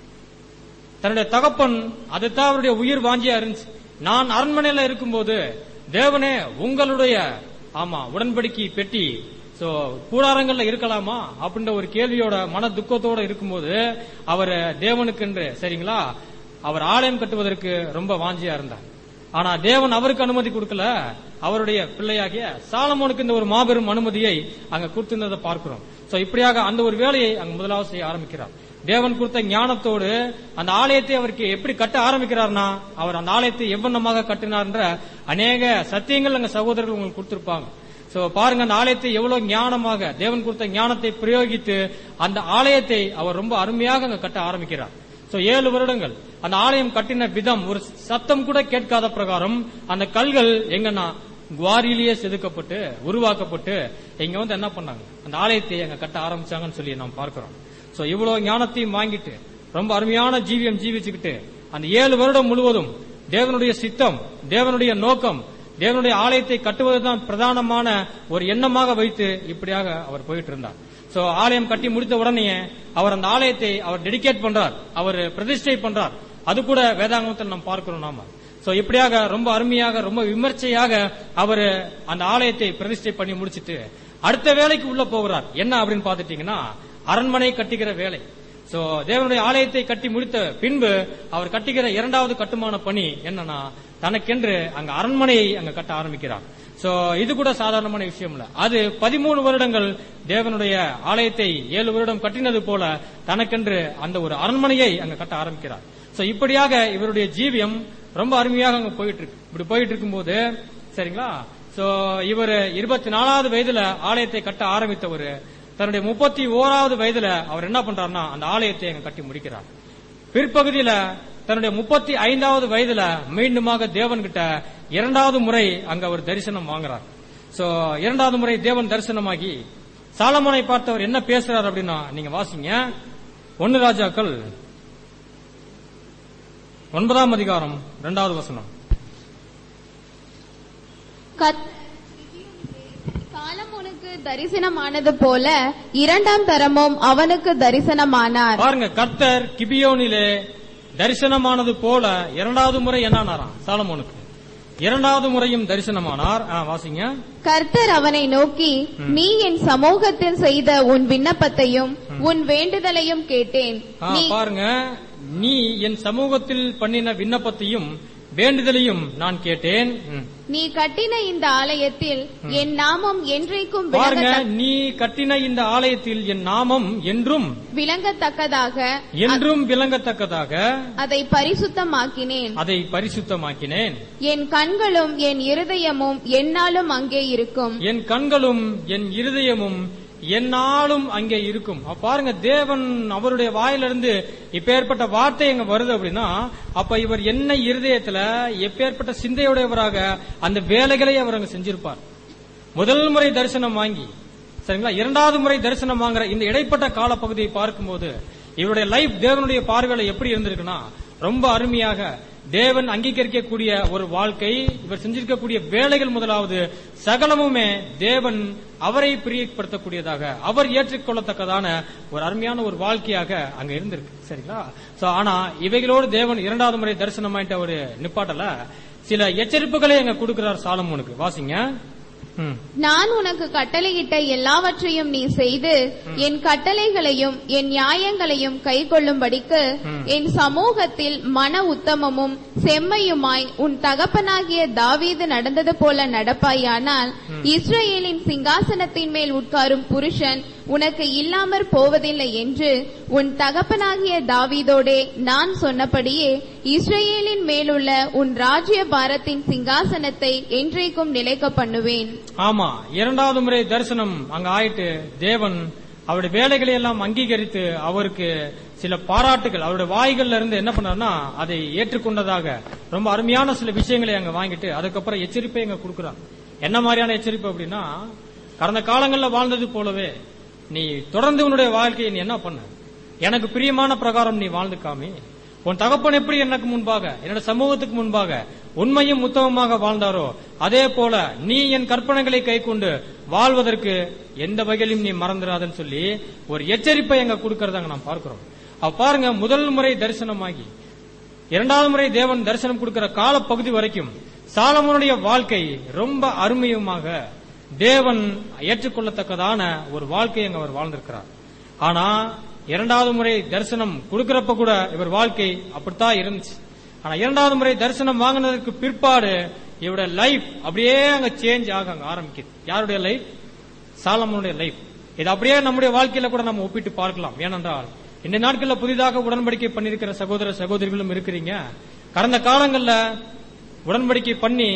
தன்னுடைய தகப்பன் அதுதான் அவருடைய உயிர் வாஞ்சியா இருந்துச்சு நான் அரண்மனையில இருக்கும்போது தேவனே உங்களுடைய ஆமா உடன்படிக்கை பெட்டி சோ கூடாரங்கள்ல இருக்கலாமா அப்படின்ற ஒரு கேள்வியோட மன துக்கத்தோட இருக்கும்போது அவர் தேவனுக்கென்று சரிங்களா அவர் ஆலயம் கட்டுவதற்கு ரொம்ப வாஞ்சியா இருந்தார் ஆனா தேவன் அவருக்கு அனுமதி கொடுக்கல அவருடைய பிள்ளையாகிய சாலமோனுக்கு இந்த ஒரு மாபெரும் அனுமதியை அங்க கொடுத்திருந்ததை பார்க்கிறோம் சோ இப்படியாக அந்த ஒரு வேலையை அங்க முதலாவது செய்ய ஆரம்பிக்கிறார் தேவன் கொடுத்த ஞானத்தோடு அந்த ஆலயத்தை அவருக்கு எப்படி கட்ட ஆரம்பிக்கிறார்னா அவர் அந்த ஆலயத்தை எவ்வண்ணமாக கட்டினார்ன்ற அநேக சத்தியங்கள் அங்க சகோதரர்கள் உங்களுக்கு கொடுத்திருப்பாங்க சோ பாருங்க அந்த ஆலயத்தை எவ்வளவு ஞானமாக தேவன் கொடுத்த ஞானத்தை பிரயோகித்து அந்த ஆலயத்தை அவர் ரொம்ப அருமையாக அங்க கட்ட ஆரம்பிக்கிறார் சோ ஏழு வருடங்கள் அந்த ஆலயம் கட்டின விதம் ஒரு சத்தம் கூட கேட்காத பிரகாரம் அந்த கல்கள் எங்கன்னா குவாரியிலேயே செதுக்கப்பட்டு உருவாக்கப்பட்டு இங்க வந்து என்ன பண்ணாங்க அந்த ஆலயத்தை அங்க கட்ட ஆரம்பிச்சாங்கன்னு சொல்லி நாம் பார்க்கிறோம் சோ இவ்வளவு ஞானத்தையும் வாங்கிட்டு ரொம்ப அருமையான ஜீவியம் ஜீவிச்சுக்கிட்டு அந்த ஏழு வருடம் முழுவதும் தேவனுடைய சித்தம் தேவனுடைய நோக்கம் தேவனுடைய ஆலயத்தை கட்டுவதுதான் பிரதானமான ஒரு எண்ணமாக வைத்து இப்படியாக அவர் போயிட்டு இருந்தார் சோ ஆலயம் கட்டி முடித்த உடனே அவர் அந்த ஆலயத்தை அவர் டெடிகேட் பண்றார் அவர் பிரதிஷ்டை பண்றார் அது கூட வேதாங்கத்தில் நாம் பார்க்கிறோம் நாம சோ இப்படியாக ரொம்ப அருமையாக ரொம்ப விமர்சையாக அவர் அந்த ஆலயத்தை பிரதிஷ்டை பண்ணி முடிச்சிட்டு அடுத்த வேலைக்கு உள்ள போகிறார் என்ன அப்படின்னு பாத்துட்டீங்கன்னா அரண்மனை கட்டுகிற வேலை சோ தேவனுடைய ஆலயத்தை கட்டி முடித்த பின்பு அவர் கட்டுகிற இரண்டாவது கட்டுமான பணி என்னன்னா தனக்கென்று அங்க அரண்மனையை அங்க கட்ட ஆரம்பிக்கிறார் சோ இது கூட சாதாரணமான விஷயம் இல்ல அது பதிமூணு வருடங்கள் தேவனுடைய ஆலயத்தை ஏழு வருடம் கட்டினது போல தனக்கென்று அந்த ஒரு அரண்மனையை அங்க கட்ட ஆரம்பிக்கிறார் சோ இப்படியாக இவருடைய ஜீவியம் ரொம்ப அருமையாக அங்க போயிட்டு இருக்கு இப்படி போயிட்டு இருக்கும்போது சரிங்களா சோ இவர் இருபத்தி நாலாவது வயதுல ஆலயத்தை கட்ட ஆரம்பித்தவர் தன்னுடைய முப்பத்தி ஓராவது வயதுல அவர் என்ன பண்றாருன்னா அந்த ஆலயத்தை அங்க கட்டி முடிக்கிறார் பிற்பகுதியில தன்னுடைய முப்பத்தி ஐந்தாவது வயதுல மீண்டுமாக தேவன் கிட்ட இரண்டாவது முறை அங்க அவர் தரிசனம் வாங்குறார் சோ இரண்டாவது முறை தேவன் தரிசனமாகி சாலமோனை பார்த்தவர் என்ன பேசுறார் அப்படின்னா நீங்க வாசிங்க ஒன்னு ராஜாக்கள் ஒன்பதாம் அதிகாரம் இரண்டாவது வசனம் கத்- சாலமோனுக்கு தரிசனமானது போல இரண்டாம் தரமும் அவனுக்கு தரிசனமானார் பாருங்க கர்த்தர் கிபியோனிலே தரிசனமானது போல இரண்டாவது முறை என்னானாராம் சாலமோனுக்கு இரண்டாவது முறையும் தரிசனமானார் ஆ, வாசிங்க கர்த்தர் அவனை நோக்கி நீ என் சமூகத்தில் செய்த உன் விண்ணப்பத்தையும் உன் வேண்டுதலையும் கேட்டேன் ஆ, நீ பாருங்க நீ என் சமூகத்தில் பண்ணின விண்ணப்பத்தையும் வேண்டுதலையும் நான் கேட்டேன் ம். நீ கட்டின இந்த ஆலயத்தில் என் நாமம் என்றைக்கும் பாருங்க விளங்கத்தக்க- நீ கட்டின இந்த ஆலயத்தில் என் நாமம் என்றும் விளங்கத்தக்கதாக என்றும் விளங்கத்தக்கதாக அதை பரிசுத்தமாக்கினேன் அதை பரிசுத்தமாக்கினேன் என் கண்களும் என் இருதயமும் எந்நாளும் அங்கே இருக்கும் என் கண்களும் என் இருதயமும் என்னாலும் அங்கே இருக்கும் அப்ப பாருங்க தேவன் அவருடைய வாயிலிருந்து இப்பேற்பட்ட வார்த்தை எங்க வருது அப்படின்னா அப்ப இவர் என்ன இருதயத்துல எப்பேற்பட்ட சிந்தையுடையவராக அந்த வேலைகளை அவர் அங்க செஞ்சிருப்பார் முதல் முறை தரிசனம் வாங்கி சரிங்களா இரண்டாவது முறை தரிசனம் வாங்குற இந்த இடைப்பட்ட காலப்பகுதியை பார்க்கும்போது இவருடைய லைஃப் தேவனுடைய பார்வையில எப்படி இருந்திருக்குன்னா ரொம்ப அருமையாக தேவன் அங்கீகரிக்கக்கூடிய ஒரு வாழ்க்கை இவர் செஞ்சிருக்கக்கூடிய வேலைகள் முதலாவது சகலமுமே தேவன் அவரை பிரியப்படுத்தக்கூடியதாக அவர் ஏற்றுக்கொள்ளத்தக்கதான ஒரு அருமையான ஒரு வாழ்க்கையாக அங்க இருந்திருக்கு சரிங்களா சோ ஆனா இவைகளோடு தேவன் இரண்டாவது முறை தரிசனமாயிட்ட ஒரு நிப்பாட்டல சில எச்சரிப்புகளை அங்க கொடுக்கிறார் சாலமோனுக்கு வாசிங்க ம். நான் உனக்கு கட்டளையிட்ட எல்லாவற்றையும் நீ செய்து என் கட்டளைகளையும் என் நியாயங்களையும் கை கொள்ளும்படிக்கு என் சமூகத்தில் மன உத்தமமும் செம்மையுமாய் உன் தகப்பனாகிய தாவீது நடந்தது போல நடப்பாயானால் இஸ்ரவேலின் சிங்காசனத்தின் மேல் உட்காரும் புருஷன் உனக்கு இல்லாமற் போவதில்லை என்று உன் தகப்பனாகிய தாவீதோடே நான் சொன்னபடியே இஸ்ரவேலின் மேலுள்ள உன் ராஜ்ய பாரத்தின் சிங்காசனத்தை என்றைக்கும் நிலைக்க பண்ணுவேன் ஆமா இரண்டாவது முறை தரிசனம் அங்க ஆயிட்டு தேவன் அவருடைய வேலைகளை எல்லாம் அங்கீகரித்து அவருக்கு சில பாராட்டுகள் அவருடைய வாய்கள்ல இருந்து என்ன பண்ணார்னா அதை ஏற்றுக்கொண்டதாக ரொம்ப அருமையான சில விஷயங்களை அங்க வாங்கிட்டு அதுக்கப்புறம் எச்சரிப்பை அங்க கொடுக்கிறார் என்ன மாதிரியான எச்சரிப்பு அப்படின்னா கடந்த காலங்கள்ல வாழ்ந்தது போலவே நீ தொடர்ந்து உன்னுடைய வாழ்க்கையை நீ என்ன பண்ண எனக்கு பிரியமான பிரகாரம் நீ வாழ்ந்துக்காமே உன் தகப்பன் எப்படி எனக்கு முன்பாக என்னோட சமூகத்துக்கு முன்பாக உண்மையும் உத்தமமாக வாழ்ந்தாரோ அதே போல நீ என் கற்பனைகளை கை கொண்டு வாழ்வதற்கு எந்த வகையிலும் நீ மறந்துடாதன்னு சொல்லி ஒரு எச்சரிப்பை எங்க கொடுக்கறதாங்க நாம் பார்க்கிறோம் அப்ப பாருங்க முதல் முறை தரிசனமாகி இரண்டாவது முறை தேவன் தரிசனம் கொடுக்கிற கால பகுதி வரைக்கும் சாலமோனுடைய வாழ்க்கை ரொம்ப அருமையுமாக தேவன் ஏற்றுக்கொள்ளத்தக்கதான ஒரு வாழ்க்கையை அங்க அவர் வாழ்ந்திருக்கிறார் ஆனா இரண்டாவது முறை தரிசனம் கொடுக்கறப்ப கூட இவர் வாழ்க்கை அப்படித்தான் இருந்துச்சு ஆனா இரண்டாவது முறை தரிசனம் வாங்கினதுக்கு பிற்பாடு இவருடைய லைஃப் அப்படியே அங்க சேஞ்ச் ஆக அங்க ஆரம்பிக்குது யாருடைய லைஃப் சாலமோனுடைய லைஃப் இது அப்படியே நம்முடைய வாழ்க்கையில கூட நம்ம ஒப்பிட்டு பார்க்கலாம் ஏனென்றால் இந்த நாட்கள்ல புதிதாக உடன்படிக்கை பண்ணிருக்கிற சகோதர சகோதரிகளும் இருக்கிறீங்க கடந்த காலங்கள்ல உடன்படிக்கை பண்ணி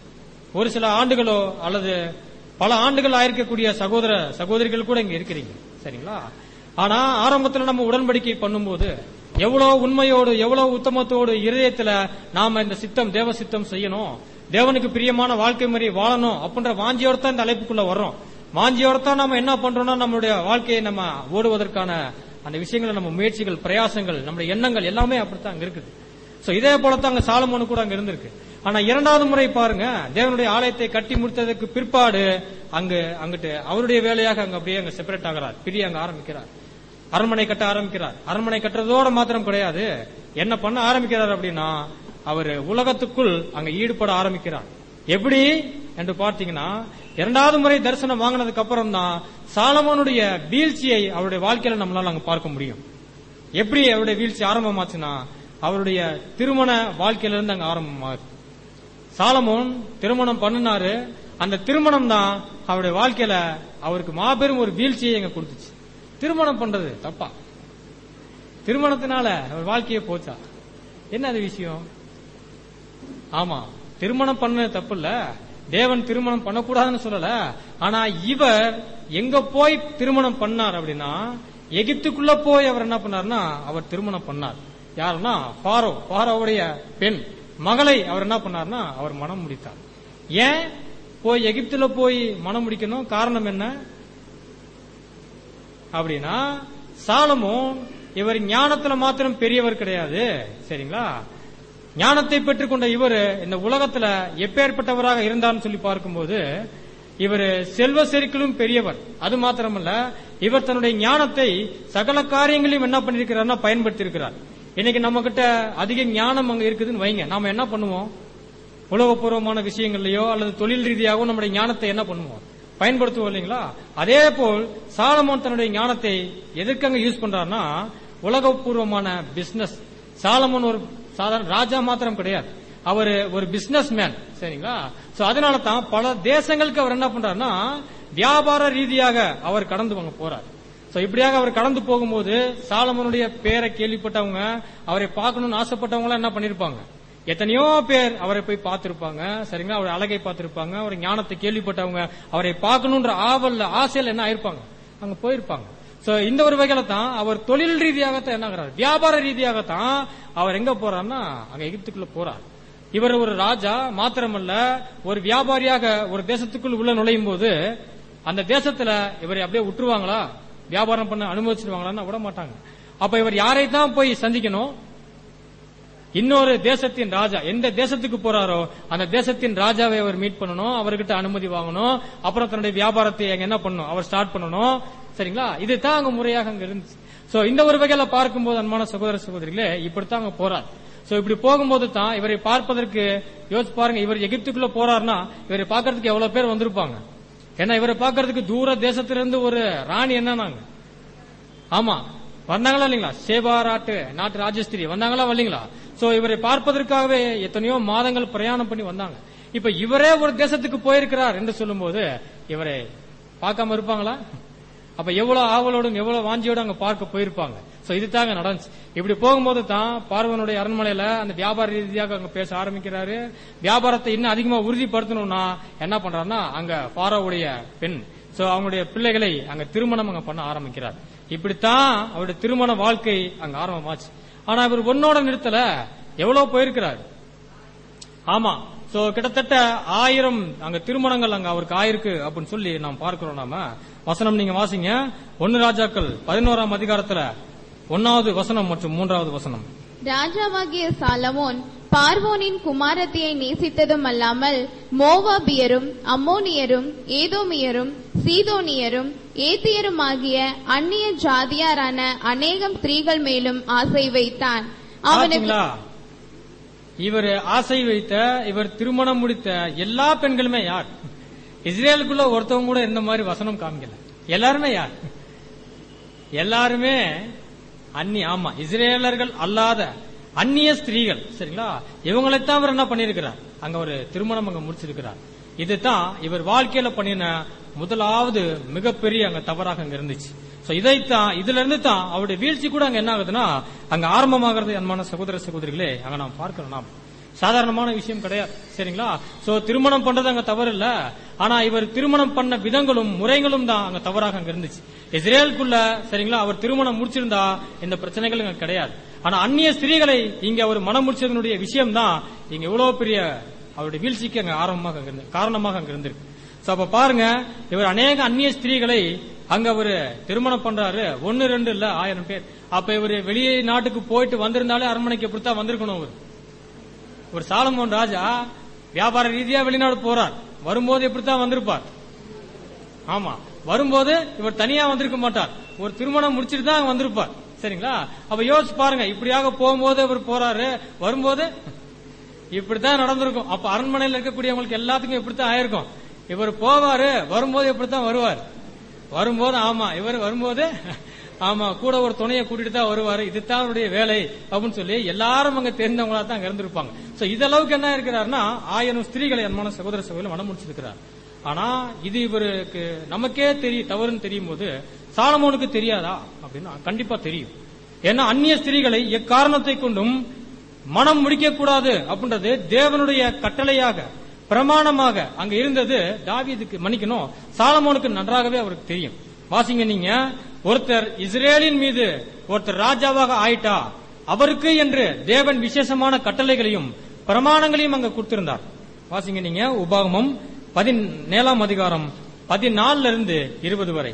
ஒரு சில ஆண்டுகளோ அல்லது பல ஆண்டுகள் ஆயிருக்கக்கூடிய சகோதர சகோதரிகள் கூட இங்க இருக்கிறீங்க சரிங்களா ஆனா ஆரம்பத்துல நம்ம உடன்படிக்கை பண்ணும்போது எவ்வளவு உண்மையோடு எவ்வளவு உத்தமத்தோடு இருதயத்துல நாம இந்த சித்தம் தேவ சித்தம் செய்யணும் தேவனுக்கு பிரியமான வாழ்க்கை முறை வாழணும் அப்படின்ற வாஞ்சியோட தான் இந்த அழைப்புக்குள்ள வர்றோம் வாஞ்சியோட தான் நம்ம என்ன பண்றோம்னா நம்மளுடைய வாழ்க்கையை நம்ம ஓடுவதற்கான அந்த விஷயங்களை நம்ம முயற்சிகள் பிரயாசங்கள் நம்முடைய எண்ணங்கள் எல்லாமே அப்படித்தான் அங்க இருக்குது சோ இதே போலத்தான் அங்க சாலமோனு கூட அங்க இருந்திருக்கு ஆனா இரண்டாவது முறை பாருங்க தேவனுடைய ஆலயத்தை கட்டி முடித்ததுக்கு பிற்பாடு அங்கு அங்கிட்டு அவருடைய வேலையாக அங்க அப்படியே அங்க செப்பரேட் ஆகிறார் பிரிய அங்க ஆரம்பிக்கிறார் அரண்மனை கட்ட ஆரம்பிக்கிறார் அரண்மனை கட்டுறதோட மாத்திரம் கிடையாது என்ன பண்ண ஆரம்பிக்கிறார் அப்படின்னா அவர் உலகத்துக்குள் அங்க ஈடுபட ஆரம்பிக்கிறார் எப்படி என்று பார்த்தீங்கன்னா இரண்டாவது முறை தரிசனம் வாங்கினதுக்கு அப்புறம் தான் சாலமோனுடைய வீழ்ச்சியை அவருடைய வாழ்க்கையில நம்மளால அங்க பார்க்க முடியும் எப்படி அவருடைய வீழ்ச்சி ஆரம்பமாச்சுன்னா அவருடைய திருமண வாழ்க்கையில இருந்து அங்க ஆரம்பமாகுது சாலமோன் திருமணம் பண்ணினாரு அந்த திருமணம் தான் அவருடைய வாழ்க்கையில அவருக்கு மாபெரும் ஒரு வீழ்ச்சியை எங்க கொடுத்துச்சு திருமணம் பண்றது தப்பா திருமணத்தினால அவர் வாழ்க்கையே போச்சா என்ன அது விஷயம் ஆமா திருமணம் பண்ண தப்பு இல்ல தேவன் திருமணம் பண்ணக்கூடாதுன்னு சொல்லல ஆனா இவர் எங்க போய் திருமணம் பண்ணார் அப்படின்னா எகிப்துக்குள்ள போய் அவர் என்ன பண்ணார்னா அவர் திருமணம் பண்ணார் யாருன்னா பாரோ பாரோவுடைய பெண் மகளை அவர் என்ன பண்ணார்னா அவர் மனம் முடித்தார் ஏன் போய் எகிப்துல போய் மனம் முடிக்கணும் காரணம் என்ன அப்படின்னா சாலமோன் இவர் ஞானத்துல மாத்திரம் பெரியவர் கிடையாது சரிங்களா ஞானத்தை பெற்றுக்கொண்ட இவர் இந்த உலகத்துல எப்பேற்பட்டவராக இருந்தார்னு சொல்லி பார்க்கும்போது இவர் செல்வ செருக்கிலும் பெரியவர் அது மாத்திரமல்ல இவர் தன்னுடைய ஞானத்தை சகல காரியங்களையும் என்ன பண்ணிருக்கிறார்னா பயன்படுத்தி இருக்கிறார் இன்னைக்கு நம்ம கிட்ட அதிக ஞானம் அங்க இருக்குதுன்னு வைங்க நாம என்ன பண்ணுவோம் உலகபூர்வமான விஷயங்கள்லயோ அல்லது தொழில் ரீதியாகவோ நம்முடைய ஞானத்தை என்ன பண்ணுவோம் பயன்படுத்துவோம் இல்லைங்களா அதே போல் சாலமோன் தன்னுடைய ஞானத்தை எதற்கங்க யூஸ் பண்றாருன்னா உலகபூர்வமான பிசினஸ் சாலமோன் ஒரு சாதாரண ராஜா மாத்திரம் கிடையாது அவர் ஒரு பிசினஸ் மேன் சரிங்களா சோ அதனால தான் பல தேசங்களுக்கு அவர் என்ன பண்றாருன்னா வியாபார ரீதியாக அவர் கடந்து வாங்க போறார் சோ இப்படியாக அவர் கடந்து போகும்போது சாலமோனுடைய பேரை கேள்விப்பட்டவங்க அவரை பார்க்கணும்னு ஆசைப்பட்டவங்க எல்லாம் என்ன பண்ணிருப்பாங்க எத்தனையோ பேர் அவரை போய் பார்த்திருப்பாங்க சரிங்களா அவர் அழகை பார்த்திருப்பாங்க அவர் ஞானத்தை கேள்விப்பட்டவங்க அவரை பார்க்கணுன்ற ஆவல்ல ஆசையில என்ன ஆயிருப்பாங்க அங்க போயிருப்பாங்க சோ இந்த ஒரு வகையில தான் அவர் தொழில் ரீதியாகத்தான் என்ன ஆகுறாரு வியாபார ரீதியாகத்தான் அவர் எங்க போறாருன்னா அங்க எகிப்துக்குள்ள போறார் இவர் ஒரு ராஜா மாத்திரமல்ல ஒரு வியாபாரியாக ஒரு தேசத்துக்குள் உள்ள நுழையும் போது அந்த தேசத்துல இவரை அப்படியே விட்டுருவாங்களா வியாபாரம் பண்ண அனுமதிச்சிருவாங்களான்னு விட மாட்டாங்க அப்ப இவர் யாரை தான் போய் சந்திக்கணும் இன்னொரு தேசத்தின் ராஜா எந்த தேசத்துக்கு போறாரோ அந்த தேசத்தின் ராஜாவை அவர் மீட் பண்ணணும் அவர்கிட்ட அனுமதி வாங்கணும் அப்புறம் தன்னுடைய வியாபாரத்தை அங்க என்ன பண்ணணும் அவர் ஸ்டார்ட் பண்ணணும் சரிங்களா இதுதான் அங்க முறையாக அங்க இருந்துச்சு சோ இந்த ஒரு வகையில பார்க்கும்போது அன்பான சகோதர சகோதரிகளே இப்படித்தான் அங்க போறார் சோ இப்படி போகும்போது தான் இவரை பார்ப்பதற்கு யோசிச்சு பாருங்க இவர் எகிப்துக்குள்ள போறாருன்னா இவரை பார்க்கறதுக்கு எவ்வளவு பேர் வந்திருப்பாங்க ஏன்னா இவரை பார்க்கறதுக்கு தூர தேசத்திலிருந்து ஒரு ராணி என்னன்னாங்க ஆமா வந்தாங்களா இல்லைங்களா சேபா நாட்டு நாட்டு ராஜஸ்திரி வந்தாங்களா வரலீங்களா சோ இவரை பார்ப்பதற்காகவே எத்தனையோ மாதங்கள் பிரயாணம் பண்ணி வந்தாங்க இப்ப இவரே ஒரு தேசத்துக்கு போயிருக்கிறார் என்று சொல்லும்போது இவரை பார்க்காம இருப்பாங்களா அப்ப எவ்வளவு ஆவலோடும் எவ்வளவு வாஞ்சியோடும் அங்க பார்க்க போயிருப்பாங்க சோ இது தாங்க நடந்துச்சு இப்படி போகும்போது தான் பார்வனுடைய அரண்மனையில அந்த வியாபார ரீதியாக அங்க பேச ஆரம்பிக்கிறாரு வியாபாரத்தை இன்னும் அதிகமா உறுதிப்படுத்தணும்னா என்ன பண்றாருன்னா அங்க பாராவுடைய பெண் சோ அவங்களுடைய பிள்ளைகளை அங்க திருமணம் அங்க பண்ண ஆரம்பிக்கிறார் இப்படித்தான் அவருடைய திருமண வாழ்க்கை அங்க ஆரம்பமாச்சு ஆனா இவர் ஒன்னோட நிறுத்தல எவ்வளவு போயிருக்கிறார் ஆமா சோ கிட்டத்தட்ட ஆயிரம் அங்க திருமணங்கள் அங்க அவருக்கு ஆயிருக்கு அப்படின்னு சொல்லி நாம் பார்க்கிறோம் நாம வசனம் நீங்க வாசிங்க ஒன்னு ராஜாக்கள் பதினோராம் அதிகாரத்துல ஒன்னாவது வசனம் மற்றும் மூன்றாவது வசனம் ராஜாவாகிய சாலமோன் பார்வோனின் குமாரத்தியை நேசித்ததும் அல்லாமல் மோவாபியரும் அம்மோனியரும் ஏதோமியரும் சீதோனியரும் ஏத்தியரும் ஆகிய அந்நிய ஜாதியாரான அநேகம் ஸ்திரீகள் மேலும் ஆசை வைத்தான் அவனுக்கு பாத்தீங்களா இவர் ஆசை வைத்த இவர் திருமணம் முடித்த எல்லா பெண்களுமே யார் இஸ்ரேலுக்குள்ள ஒருத்தவங்க கூட இந்த மாதிரி வசனம் காமிக்கல எல்லாருமே யார் எல்லாருமே அந்நி ஆமா இஸ்ரேலர்கள் அல்லாத அந்நிய ஸ்திரீகள் சரிங்களா இவங்களைத்தான் அவர் என்ன பண்ணிருக்கிறார் அங்க ஒரு திருமணம் அங்க முடிச்சிருக்கிறார் இதுதான் இவர் வாழ்க்கையில பண்ணின முதலாவது மிகப்பெரிய அங்க தவறாக அங்க இருந்துச்சு சோ இதைத்தான் இதுல இருந்து தான் அவருடைய வீழ்ச்சி கூட அங்க என்ன ஆகுதுன்னா அங்க ஆரம்பமாகிறது அன்பான சகோதர சகோதரிகளே அங்க நாம் பார்க்கிறோம் நாம் சாதாரணமான விஷயம் கிடையாது சரிங்களா சோ திருமணம் பண்றது அங்க தவறு இல்ல ஆனா இவர் திருமணம் பண்ண விதங்களும் முறைகளும் தான் அங்க தவறாக அங்க இருந்துச்சு இஸ்ரேலுக்குள்ள சரிங்களா அவர் திருமணம் முடிச்சிருந்தா இந்த பிரச்சனைகள் அங்க கிடையாது ஆனா அந்நிய ஸ்திரீகளை இங்க அவர் மனம் முடிச்சதனுடைய விஷயம் தான் இங்க இவ்வளவு பெரிய அவருடைய வீழ்ச்சிக்கு அங்க ஆரம்பமாக அங்க இருந்து காரணமாக அங்க இருந்திருக்கு சோ அப்ப பாருங்க இவர் அநேக அந்நிய ஸ்திரீகளை அங்க அவரு திருமணம் பண்றாரு ஒன்னு ரெண்டு இல்ல ஆயிரம் பேர் அப்ப இவர் வெளியே நாட்டுக்கு போயிட்டு வந்திருந்தாலே அரண்மனைக்கு எப்படித்தான் வந்திருக்கணும் அவர் ஒரு சாலமோன் ராஜா வியாபார ரீதியா வெளிநாடு போறார் வரும்போது எப்படித்தான் வந்திருப்பார் ஆமா வரும்போது இவர் தனியா வந்திருக்க மாட்டார் ஒரு திருமணம் முடிச்சிட்டு தான் அங்க வந்திருப்பார் சரிங்களா அப்ப யோசிச்சு பாருங்க இப்படியாக போகும்போது இவர் போறாரு வரும்போது இப்படித்தான் நடந்திருக்கும் அப்ப அரண்மனையில் இருக்கக்கூடியவங்களுக்கு எல்லாத்துக்கும் இப்படித்தான் ஆயிருக்கும் இவர் போவாரு வரும்போது இப்படித்தான் வருவார் வரும்போது ஆமா இவர் வரும்போது ஆமா கூட ஒரு துணையை கூட்டிட்டு தான் வருவாரு இதுதான் அவருடைய வேலை அப்படின்னு சொல்லி எல்லாரும் அங்க தெரிந்தவங்களா தான் அங்க இருந்திருப்பாங்க சோ இதளவுக்கு என்ன இருக்கிறாருன்னா ஆயிரம் ஸ்திரீகளை அன்பான சகோதர சகோதரி மனம் முடிச்சிருக்கிறார் ஆனா இது இவருக்கு நமக்கே தெரியும் தவறுன்னு தெரியும் போது சாலமோனுக்கு தெரியாதா அப்படின்னா கண்டிப்பா தெரியும் ஏன்னா அந்நிய ஸ்திரீகளை எக்காரணத்தை கொண்டும் மனம் முடிக்க கூடாது அப்படின்றது தேவனுடைய கட்டளையாக பிரமாணமாக அங்க இருந்தது தாவீதுக்கு மன்னிக்கணும் சாலமோனுக்கு நன்றாகவே அவருக்கு தெரியும் வாசிங்க நீங்க ஒருத்தர் இஸ்ரேலின் மீது ஒருத்தர் ராஜாவாக ஆயிட்டா அவருக்கு என்று தேவன் விசேஷமான கட்டளைகளையும் பிரமாணங்களையும் அங்க கொடுத்திருந்தார் வாசிங்க நீங்க உபாகமம் பதினேழாம் அதிகாரம் பதினாலுல இருந்து இருபது வரை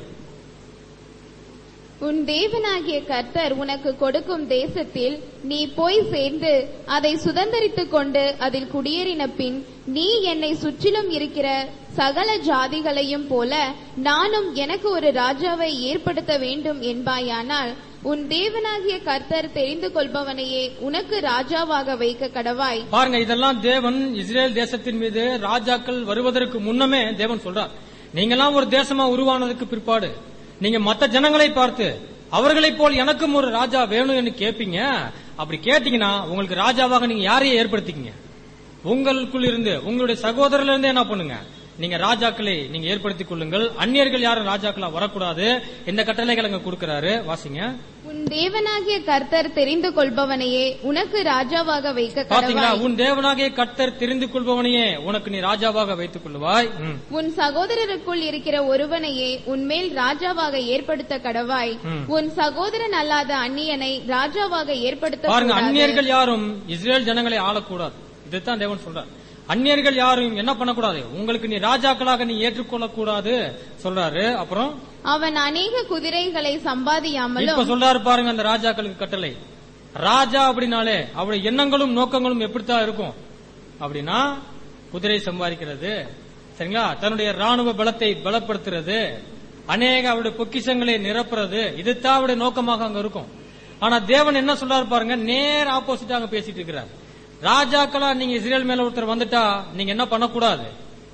உன் தேவனாகிய கர்த்தர் உனக்கு கொடுக்கும் தேசத்தில் நீ போய் சேர்ந்து அதை சுதந்தரித்துக் கொண்டு அதில் குடியேறின பின் நீ என்னை சுற்றிலும் இருக்கிற சகல ஜாதிகளையும் போல நானும் எனக்கு ஒரு ராஜாவை ஏற்படுத்த வேண்டும் என்பாயானால் உன் தேவனாகிய கர்த்தர் தெரிந்து கொள்பவனையே உனக்கு ராஜாவாக வைக்க கடவாய் பாருங்க இதெல்லாம் தேவன் இஸ்ரேல் தேசத்தின் மீது ராஜாக்கள் வருவதற்கு முன்னமே தேவன் சொல்றார் நீங்கெல்லாம் ஒரு தேசமா உருவானதுக்கு பிற்பாடு நீங்க மத்த ஜனங்களை பார்த்து அவர்களைப் போல் எனக்கும் ஒரு ராஜா வேணும்னு கேட்பீங்க அப்படி கேட்டீங்கன்னா உங்களுக்கு ராஜாவாக நீங்க யாரையும் ஏற்படுத்திக்கீங்க உங்களுக்குள் இருந்து உங்களுடைய சகோதரர்ல இருந்து என்ன பண்ணுங்க நீங்க ராஜாக்களை நீங்க ஏற்படுத்திக் கொள்ளுங்கள் அந்நியர்கள் யாரும் ராஜாக்களா வரக்கூடாது இந்த கட்டளைகள் அங்க கொடுக்கிறாரு வாசிங்க உன் தேவனாகிய கர்த்தர் தெரிந்து கொள்பவனையே உனக்கு ராஜாவாக வைக்க பாத்தீங்களா கடவாய் உன் தேவனாகிய கர்த்தர் தெரிந்து கொள்பவனையே உனக்கு நீ ராஜாவாக வைத்துக் கொள்வாய் ம். உன் சகோதரருக்குள் இருக்கிற ஒருவனையே உன்மேல் ராஜாவாக ஏற்படுத்த கடவாய் ம். உன் சகோதரன் அல்லாத அந்நியனை ராஜாவாக ஏற்படுத்த பாருங்க கூடாது. அந்நியர்கள் யாரும் இஸ்ரேல் ஜனங்களை ஆளக்கூடாது இதுதான் தேவன் சொல்றார் அந்நியர்கள் யாரும் என்ன பண்ணக்கூடாது உங்களுக்கு நீ ராஜாக்களாக நீ ஏற்றுக்கொள்ளக் கூடாது சொல்றாரு அப்புறம் அவன் அநேக குதிரைகளை சம்பாதியாமலும் இப்ப சொல்றாரு பாருங்க அந்த ராஜாக்களுக்கு கட்டளை ராஜா அப்படின்னாலே அவருடைய எண்ணங்களும் நோக்கங்களும் எப்படித்தான் இருக்கும் அப்படின்னா குதிரை சம்பாதிக்கிறது சரிங்களா தன்னுடைய ராணுவ பலத்தை பலப்படுத்துறது அநேக அவருடைய பொக்கிஷங்களை நிரப்புறது இதுதான் அவருடைய நோக்கமாக அங்க இருக்கும் ஆனா தேவன் என்ன சொல்றாரு பாருங்க நேர் ஆப்போசிட் அங்க பேசிட்டு இருக்கிறார் ராஜாக்களா நீங்க இஸ்ரேல் மேல ஒருத்தர் வந்துட்டா நீங்க என்ன பண்ணக்கூடாது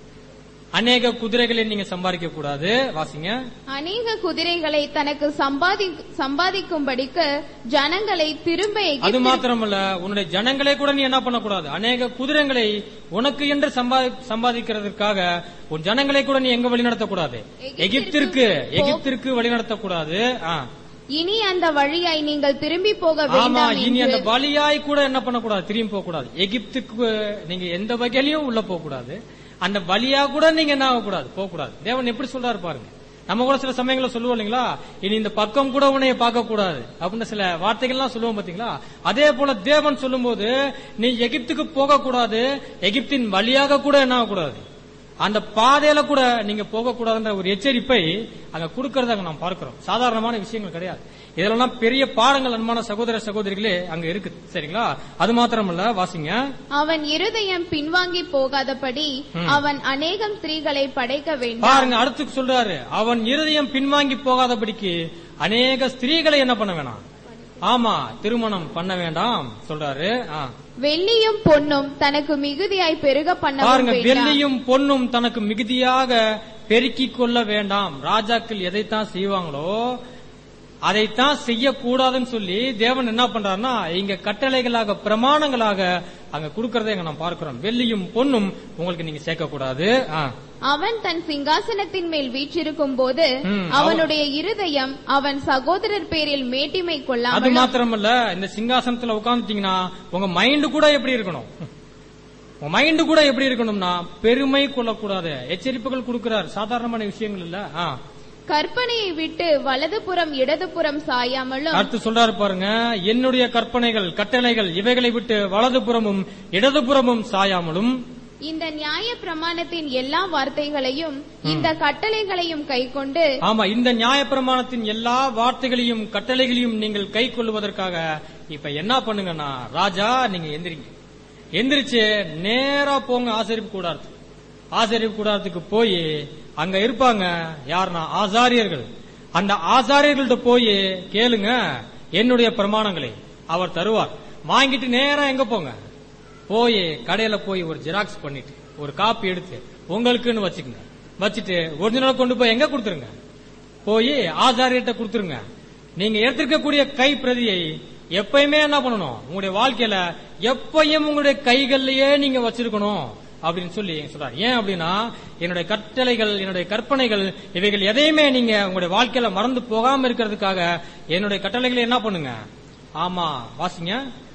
அநேக குதிரைகளை நீங்க சம்பாதிக்க கூடாது வாசிங்க அநேக குதிரைகளை தனக்கு சம்பாதி சம்பாதிக்கும்படிக்கு ஜனங்களை திரும்ப அது எகிப்திற்கு மாத்திரமல்ல உன்னுடைய ஜனங்களே கூட நீ என்ன பண்ணக்கூடாது அநேக குதிரைகளை உனக்கு என்று சம்பா- சம்பாதிக்கிறதுக்காக உன் ஜனங்களை கூட நீ எங்க வழிநடத்தக்கூடாது எகிப்திற்கு எகிப்திற்கு வழிநடத்தக்கூடாது ஆ. இனி அந்த வழியாய் நீங்கள் திரும்பி போக ஆமா வேண்டாம் இனி அந்த என்று பலியாய் கூட என்ன பண்ணக்கூடாது திரும்பி போக கூடாது எகிப்துக்கு நீங்க எந்த வகையிலயும் உள்ள போக கூடாது அந்த பலியா கூட நீங்க என்ன ஆகக்கூடாது போக கூடாது தேவன் எப்படி சொல்றாரு பாருங்க நம்ம கூட சில சமயங்கள சொல்லுவோம் இல்லைங்களா இனி இந்த பக்கம் கூட உன்னைய பார்க்க கூடாது அப்படின்னு சில வார்த்தைகள்லாம் சொல்லுவோம் பாத்தீங்களா அதே போல தேவன் சொல்லும்போது நீ எகிப்துக்கு போக கூடாது எகிப்தின் வழியாக கூட என்ன ஆகக்கூடாது அந்த பாதையில கூட நீங்க போக கூடாதுன்ற ஒரு எச்சரிப்பை அங்க கொடுக்கறத அங்க நாம் பார்க்கிறோம் சாதாரணமான விஷயங்கள் கிடையாது இதெல்லாம் பெரிய பாடங்கள் அன்பான சகோதர சகோதரிகளே அங்க இருக்குது சரிங்களா அது மாத்திரமல்ல வாசிங்க அவன் இருதயம் பின்வாங்கி போகாதபடி அவன் அநேகம் ஸ்திரீகளை படைக்க வேண்டாம் பாருங்க அடுத்து சொல்றாரு அவன் இருதயம் பின்வாங்கி போகாதபடிக்கு அநேக ஸ்திரீகளை என்ன பண்ண வேணாம் ஆமா திருமணம் பண்ண வேண்டாம் சொல்றாரு ஆ. வெள்ளியும் பொன்னும் தனக்கு மிகுதியாய் பெருக பண்ணவும் பாருங்க வேண்டாம் வெள்ளியும் பொன்னும் தனக்கு மிகுதியாக பெருக்கிக் கொள்ள வேண்டாம் ராஜாக்கள் எதைத்தான் செய்வாங்களோ அதைத்தான் செய்யக்கூடாதுன்னு சொல்லி தேவன் என்ன பண்றாருன்னா இங்க கட்டளைகளாக பிரமாணங்களாக அங்க கொடுக்கறதை இங்க நாம் பார்க்கிறோம் வெள்ளியும் பொன்னும் உங்களுக்கு நீங்க சேர்க்க கூடாது ஆ. அவன் தன் சிங்காசனத்தின் மேல் வீற்றிருக்கும் போது ம், அவனுடைய இருதயம் அவன் சகோதரர் பேரில் மேட்டிமை அது கொள்ளாமல் மாத்திரமல்ல இந்த சிங்காசனத்துல உட்கார்ந்துட்டீங்கன்னா உங்க மைண்ட் கூட எப்படி இருக்கணும் உன் மைண்ட் கூட எப்படி இருக்கணும்னா பெருமை கொள்ளக்கூடாது எச்சரிப்புகள் கொடுக்கிறார் சாதாரணமான விஷயங்கள் இல்ல ஆ. கற்பனையை விட்டு வலதுபுறம் இடதுபுறம் சாயாமலும் அடுத்து சொல்றாரு பாருங்க என்னுடைய கற்பனைகள் கட்டளைகள் இவைகளை விட்டு வலதுபுறமும் இடதுபுறமும் சாயாமலும் இந்த நியாய பிரமாணத்தின் எல்லா வார்த்தைகளையும் இந்த கட்டளைகளையும் கைக்கொண்டு ஆமா இந்த நியாயப்பிரமாணத்தின் எல்லா வார்த்தைகளையும் கட்டளைகளையும் நீங்கள் கை கொள்வதற்காக இப்ப என்ன பண்ணுங்கன்னா ராஜா நீங்க எந்திரிங்க எந்திரிச்சு நேரா போங்க ஆசரிப்பு கூடாரத்துக்கு ஆசரிப்பு கூடாரத்துக்கு போய் அங்க இருப்பாங்க யாருன்னா ஆசாரியர்கள் அந்த ஆசாரியர்கள்ட்ட போய் கேளுங்க என்னுடைய பிரமாணங்களை அவர் தருவார் வாங்கிட்டு நேரா எங்க போங்க போய் கடையில போய் ஒரு ஜெராக்ஸ் பண்ணிட்டு ஒரு காப்பி எடுத்து உங்களுக்குன்னு வச்சுக்கோங்க வச்சுட்டு ஒரிஜினல் கொண்டு போய் எங்க கொடுத்துருங்க போய் ஆசாரியர்கிட்ட கொடுத்துருங்க நீங்க எடுத்திருக்கக்கூடிய கை பிரதியை எப்பயுமே என்ன பண்ணணும் உங்களுடைய வாழ்க்கையில எப்பயும் உங்களுடைய கைகள்லயே நீங்க வச்சிருக்கணும் அப்படின்னு சொல்லி சொல்றாரு ஏன் அப்படின்னா என்னுடைய கட்டளைகள் என்னுடைய கற்பனைகள் இவைகள் எதையுமே நீங்க உங்களுடைய வாழ்க்கையில மறந்து போகாம இருக்கிறதுக்காக என்னுடைய கட்டளைகளை என்ன பண்ணுங்க ஆமா வாசிங்க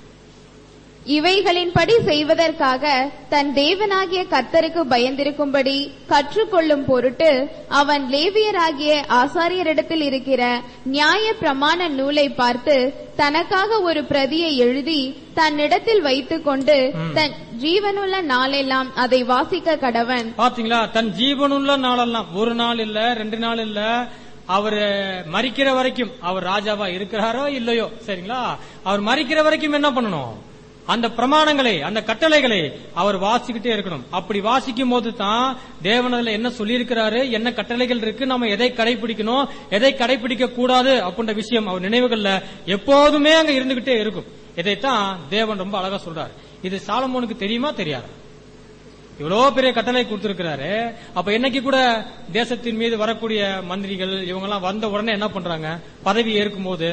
இவைகளின்படி செய்வதற்காக தன் தேவனாகிய கர்த்தருக்கு பயந்திருக்கும்படி கற்றுக்கொள்ளும் பொருட்டு அவன் லேவியராகிய ஆசாரியரிடத்தில் இருக்கிற நியாய பிரமாண நூலை பார்த்து தனக்காக ஒரு பிரதியை எழுதி தன்னிடத்தில் வைத்துக் கொண்டு தன் ஜீவனுள்ள நாளெல்லாம் அதை வாசிக்க கடவன் பாத்தீங்களா தன் ஜீவனுள்ள நாளெல்லாம் ஒரு நாள் இல்ல ரெண்டு நாள் இல்ல அவர் மறிக்கிற வரைக்கும் அவர் ராஜாவா இருக்கிறாரோ இல்லையோ சரிங்களா அவர் மறிக்கிற வரைக்கும் என்ன பண்ணணும் அந்த பிரமாணங்களை அந்த கட்டளைகளை அவர் வாசிக்கிட்டே இருக்கணும் அப்படி வாசிக்கும் போது தான் தேவனதுல என்ன சொல்லியிருக்கிறாரு என்ன கட்டளைகள் இருக்கு நம்ம எதை கடைபிடிக்கணும் எதை கடைபிடிக்க கூடாது அப்படின்ற விஷயம் அவர் நினைவுகள்ல எப்போதுமே அங்க இருந்துகிட்டே இருக்கும் இதைத்தான் தேவன் ரொம்ப அழகா சொல்றாரு இது சாலமோனுக்கு தெரியுமா தெரியாது இவ்வளவு பெரிய கட்டளை கொடுத்திருக்கிறாரு அப்ப என்னைக்கு கூட தேசத்தின் மீது வரக்கூடிய மந்திரிகள் இவங்க எல்லாம் வந்த உடனே என்ன பண்றாங்க பதவி ஏற்கும் போது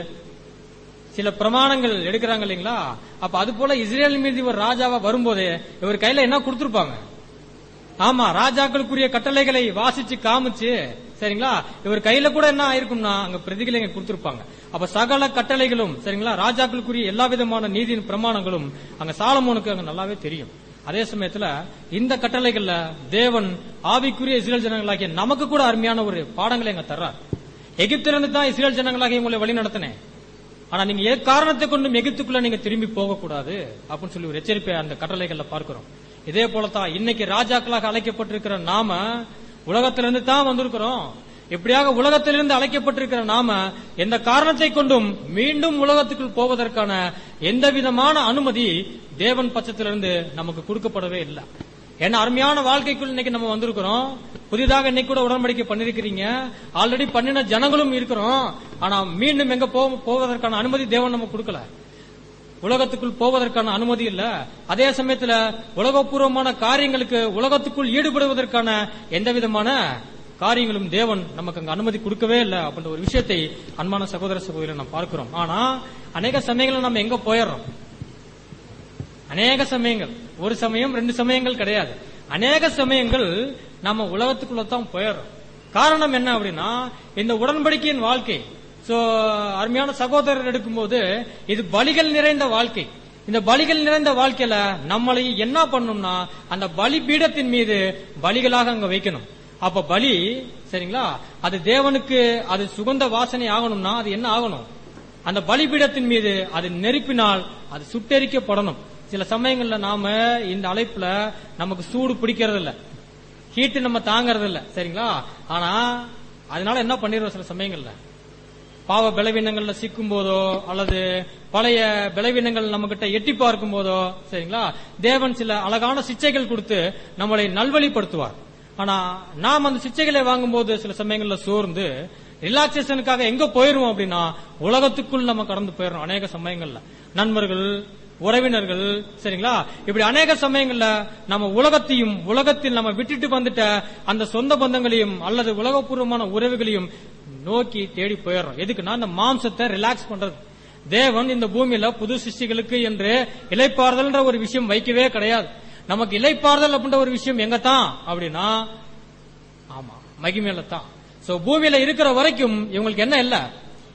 சில பிரமாணங்கள் எடுக்கிறாங்க இல்லைங்களா அப்ப அது போல இஸ்ரேல் மீது இவர் ராஜாவா வரும்போது இவர் கையில என்ன கொடுத்திருப்பாங்க ஆமா ராஜாக்களுக்குரிய கட்டளைகளை வாசிச்சு காமிச்சு சரிங்களா இவர் கையில கூட என்ன ஆயிருக்கும்னா அங்க பிரதிகளை இங்க கொடுத்திருப்பாங்க அப்ப சகல கட்டளைகளும் சரிங்களா ராஜாக்களுக்குரிய எல்லா விதமான நீதியின் பிரமாணங்களும் அங்க சாலமோனுக்கு அங்க நல்லாவே தெரியும் அதே சமயத்துல இந்த கட்டளைகள்ல தேவன் ஆவிக்குரிய இஸ்ரேல் ஜனங்களாகிய நமக்கு கூட அருமையான ஒரு பாடங்களை அங்க தர்றார் எகிப்திலிருந்து தான் இஸ்ரேல் ஜனங்களாகிய உங்களை வழி நடத்தினேன் ஆனா நீங்க ஏ காரணத்தை கொண்டும் எகிப்துக்குள்ள நீங்க திரும்பி போக கூடாது அப்படின்னு சொல்லி ஒரு எச்சரிப்பை அந்த கட்டளைகள்ல பார்க்கிறோம் இதே போலதான் இன்னைக்கு ராஜாக்களாக அழைக்கப்பட்டிருக்கிற நாம உலகத்திலிருந்து தான் வந்திருக்கிறோம் இப்படியாக உலகத்திலிருந்து அழைக்கப்பட்டிருக்கிற நாம எந்த காரணத்தை கொண்டும் மீண்டும் உலகத்துக்குள் போவதற்கான எந்த விதமான அனுமதி தேவன் பட்சத்திலிருந்து நமக்கு கொடுக்கப்படவே இல்லை ஏன்னா அருமையான வாழ்க்கைக்குள் இன்னைக்கு நம்ம வந்திருக்கிறோம் புதிதாக இன்னைக்கு கூட உடன்படிக்கை பண்ணிருக்கிறீங்க ஆல்ரெடி பண்ணின ஜனங்களும் இருக்கிறோம் ஆனா மீண்டும் எங்க போ- போவதற்கான அனுமதி தேவன் நமக்கு கொடுக்கல உலகத்துக்குள் போவதற்கான அனுமதி இல்ல அதே சமயத்துல உலகபூர்வமான காரியங்களுக்கு உலகத்துக்குள் ஈடுபடுவதற்கான எந்த விதமான காரியங்களும் தேவன் நமக்கு அங்க அனுமதி கொடுக்கவே இல்லை அப்படின்ற ஒரு விஷயத்தை அன்பான சகோதர சகோதரி நாம் பார்க்கிறோம் ஆனா அநேக சமயங்கள்ல நம்ம எங்க போயிடுறோம் அநேக சமயங்கள் ஒரு சமயம் ரெண்டு சமயங்கள் கிடையாது அநேக சமயங்கள் நம்ம உலகத்துக்குள்ள தான் போயிடுறோம் காரணம் என்ன அப்படின்னா இந்த உடன்படிக்கையின் வாழ்க்கை சோ அருமையான சகோதரர் எடுக்கும்போது இது பலிகள் நிறைந்த வாழ்க்கை இந்த பலிகள் நிறைந்த வாழ்க்கையில நம்மளை என்ன பண்ணணும்னா அந்த பலி பீடத்தின் மீது பலிகளாக அங்க வைக்கணும் அப்ப பலி சரிங்களா அது தேவனுக்கு அது சுகந்த வாசனை ஆகணும்னா அது என்ன ஆகணும் அந்த பலிபீடத்தின் மீது அது நெருப்பினால் அது சுட்டெரிக்கப்படணும் சில சமயங்கள்ல நாம இந்த அழைப்புல நமக்கு சூடு பிடிக்கிறது இல்ல ஹீட்டு நம்ம தாங்கறது இல்ல சரிங்களா ஆனா அதனால என்ன பண்ணிடுறோம் சில சமயங்கள்ல பாவ பலவீனங்கள்ல சிக்கும் போதோ அல்லது பழைய பலவீனங்கள் நம்ம கிட்ட எட்டி பார்க்கும் போதோ சரிங்களா தேவன் சில அழகான சிச்சைகள் கொடுத்து நம்மளை நல்வழிப்படுத்துவார் ஆனா நாம் அந்த சிச்சைகளை வாங்கும்போது சில சமயங்கள்ல சோர்ந்து ரிலாக்ஸேஷனுக்காக எங்க போயிருவோம் அப்படின்னா உலகத்துக்குள் நம்ம கடந்து போயிடும் அநேக சமயங்கள்ல நண்பர்கள் உறவினர்கள் சரிங்களா இப்படி அநேக சமயங்கள்ல நம்ம உலகத்தையும் உலகத்தில் நம்ம விட்டுட்டு வந்துட்ட அந்த சொந்த பந்தங்களையும் அல்லது உலகபூர்வமான உறவுகளையும் நோக்கி தேடி போயிடுறோம் எதுக்குன்னா அந்த மாம்சத்தை ரிலாக்ஸ் பண்றது தேவன் இந்த பூமியில புது சிருஷ்டிகளுக்கு என்று இலைப்பாறுதல்ன்ற ஒரு விஷயம் வைக்கவே கிடையாது நமக்கு இலைப்பாறுதல் அப்படின்ற ஒரு விஷயம் எங்க தான் அப்படின்னா ஆமா மகிமையில தான் சோ பூமியில இருக்கிற வரைக்கும் இவங்களுக்கு என்ன இல்ல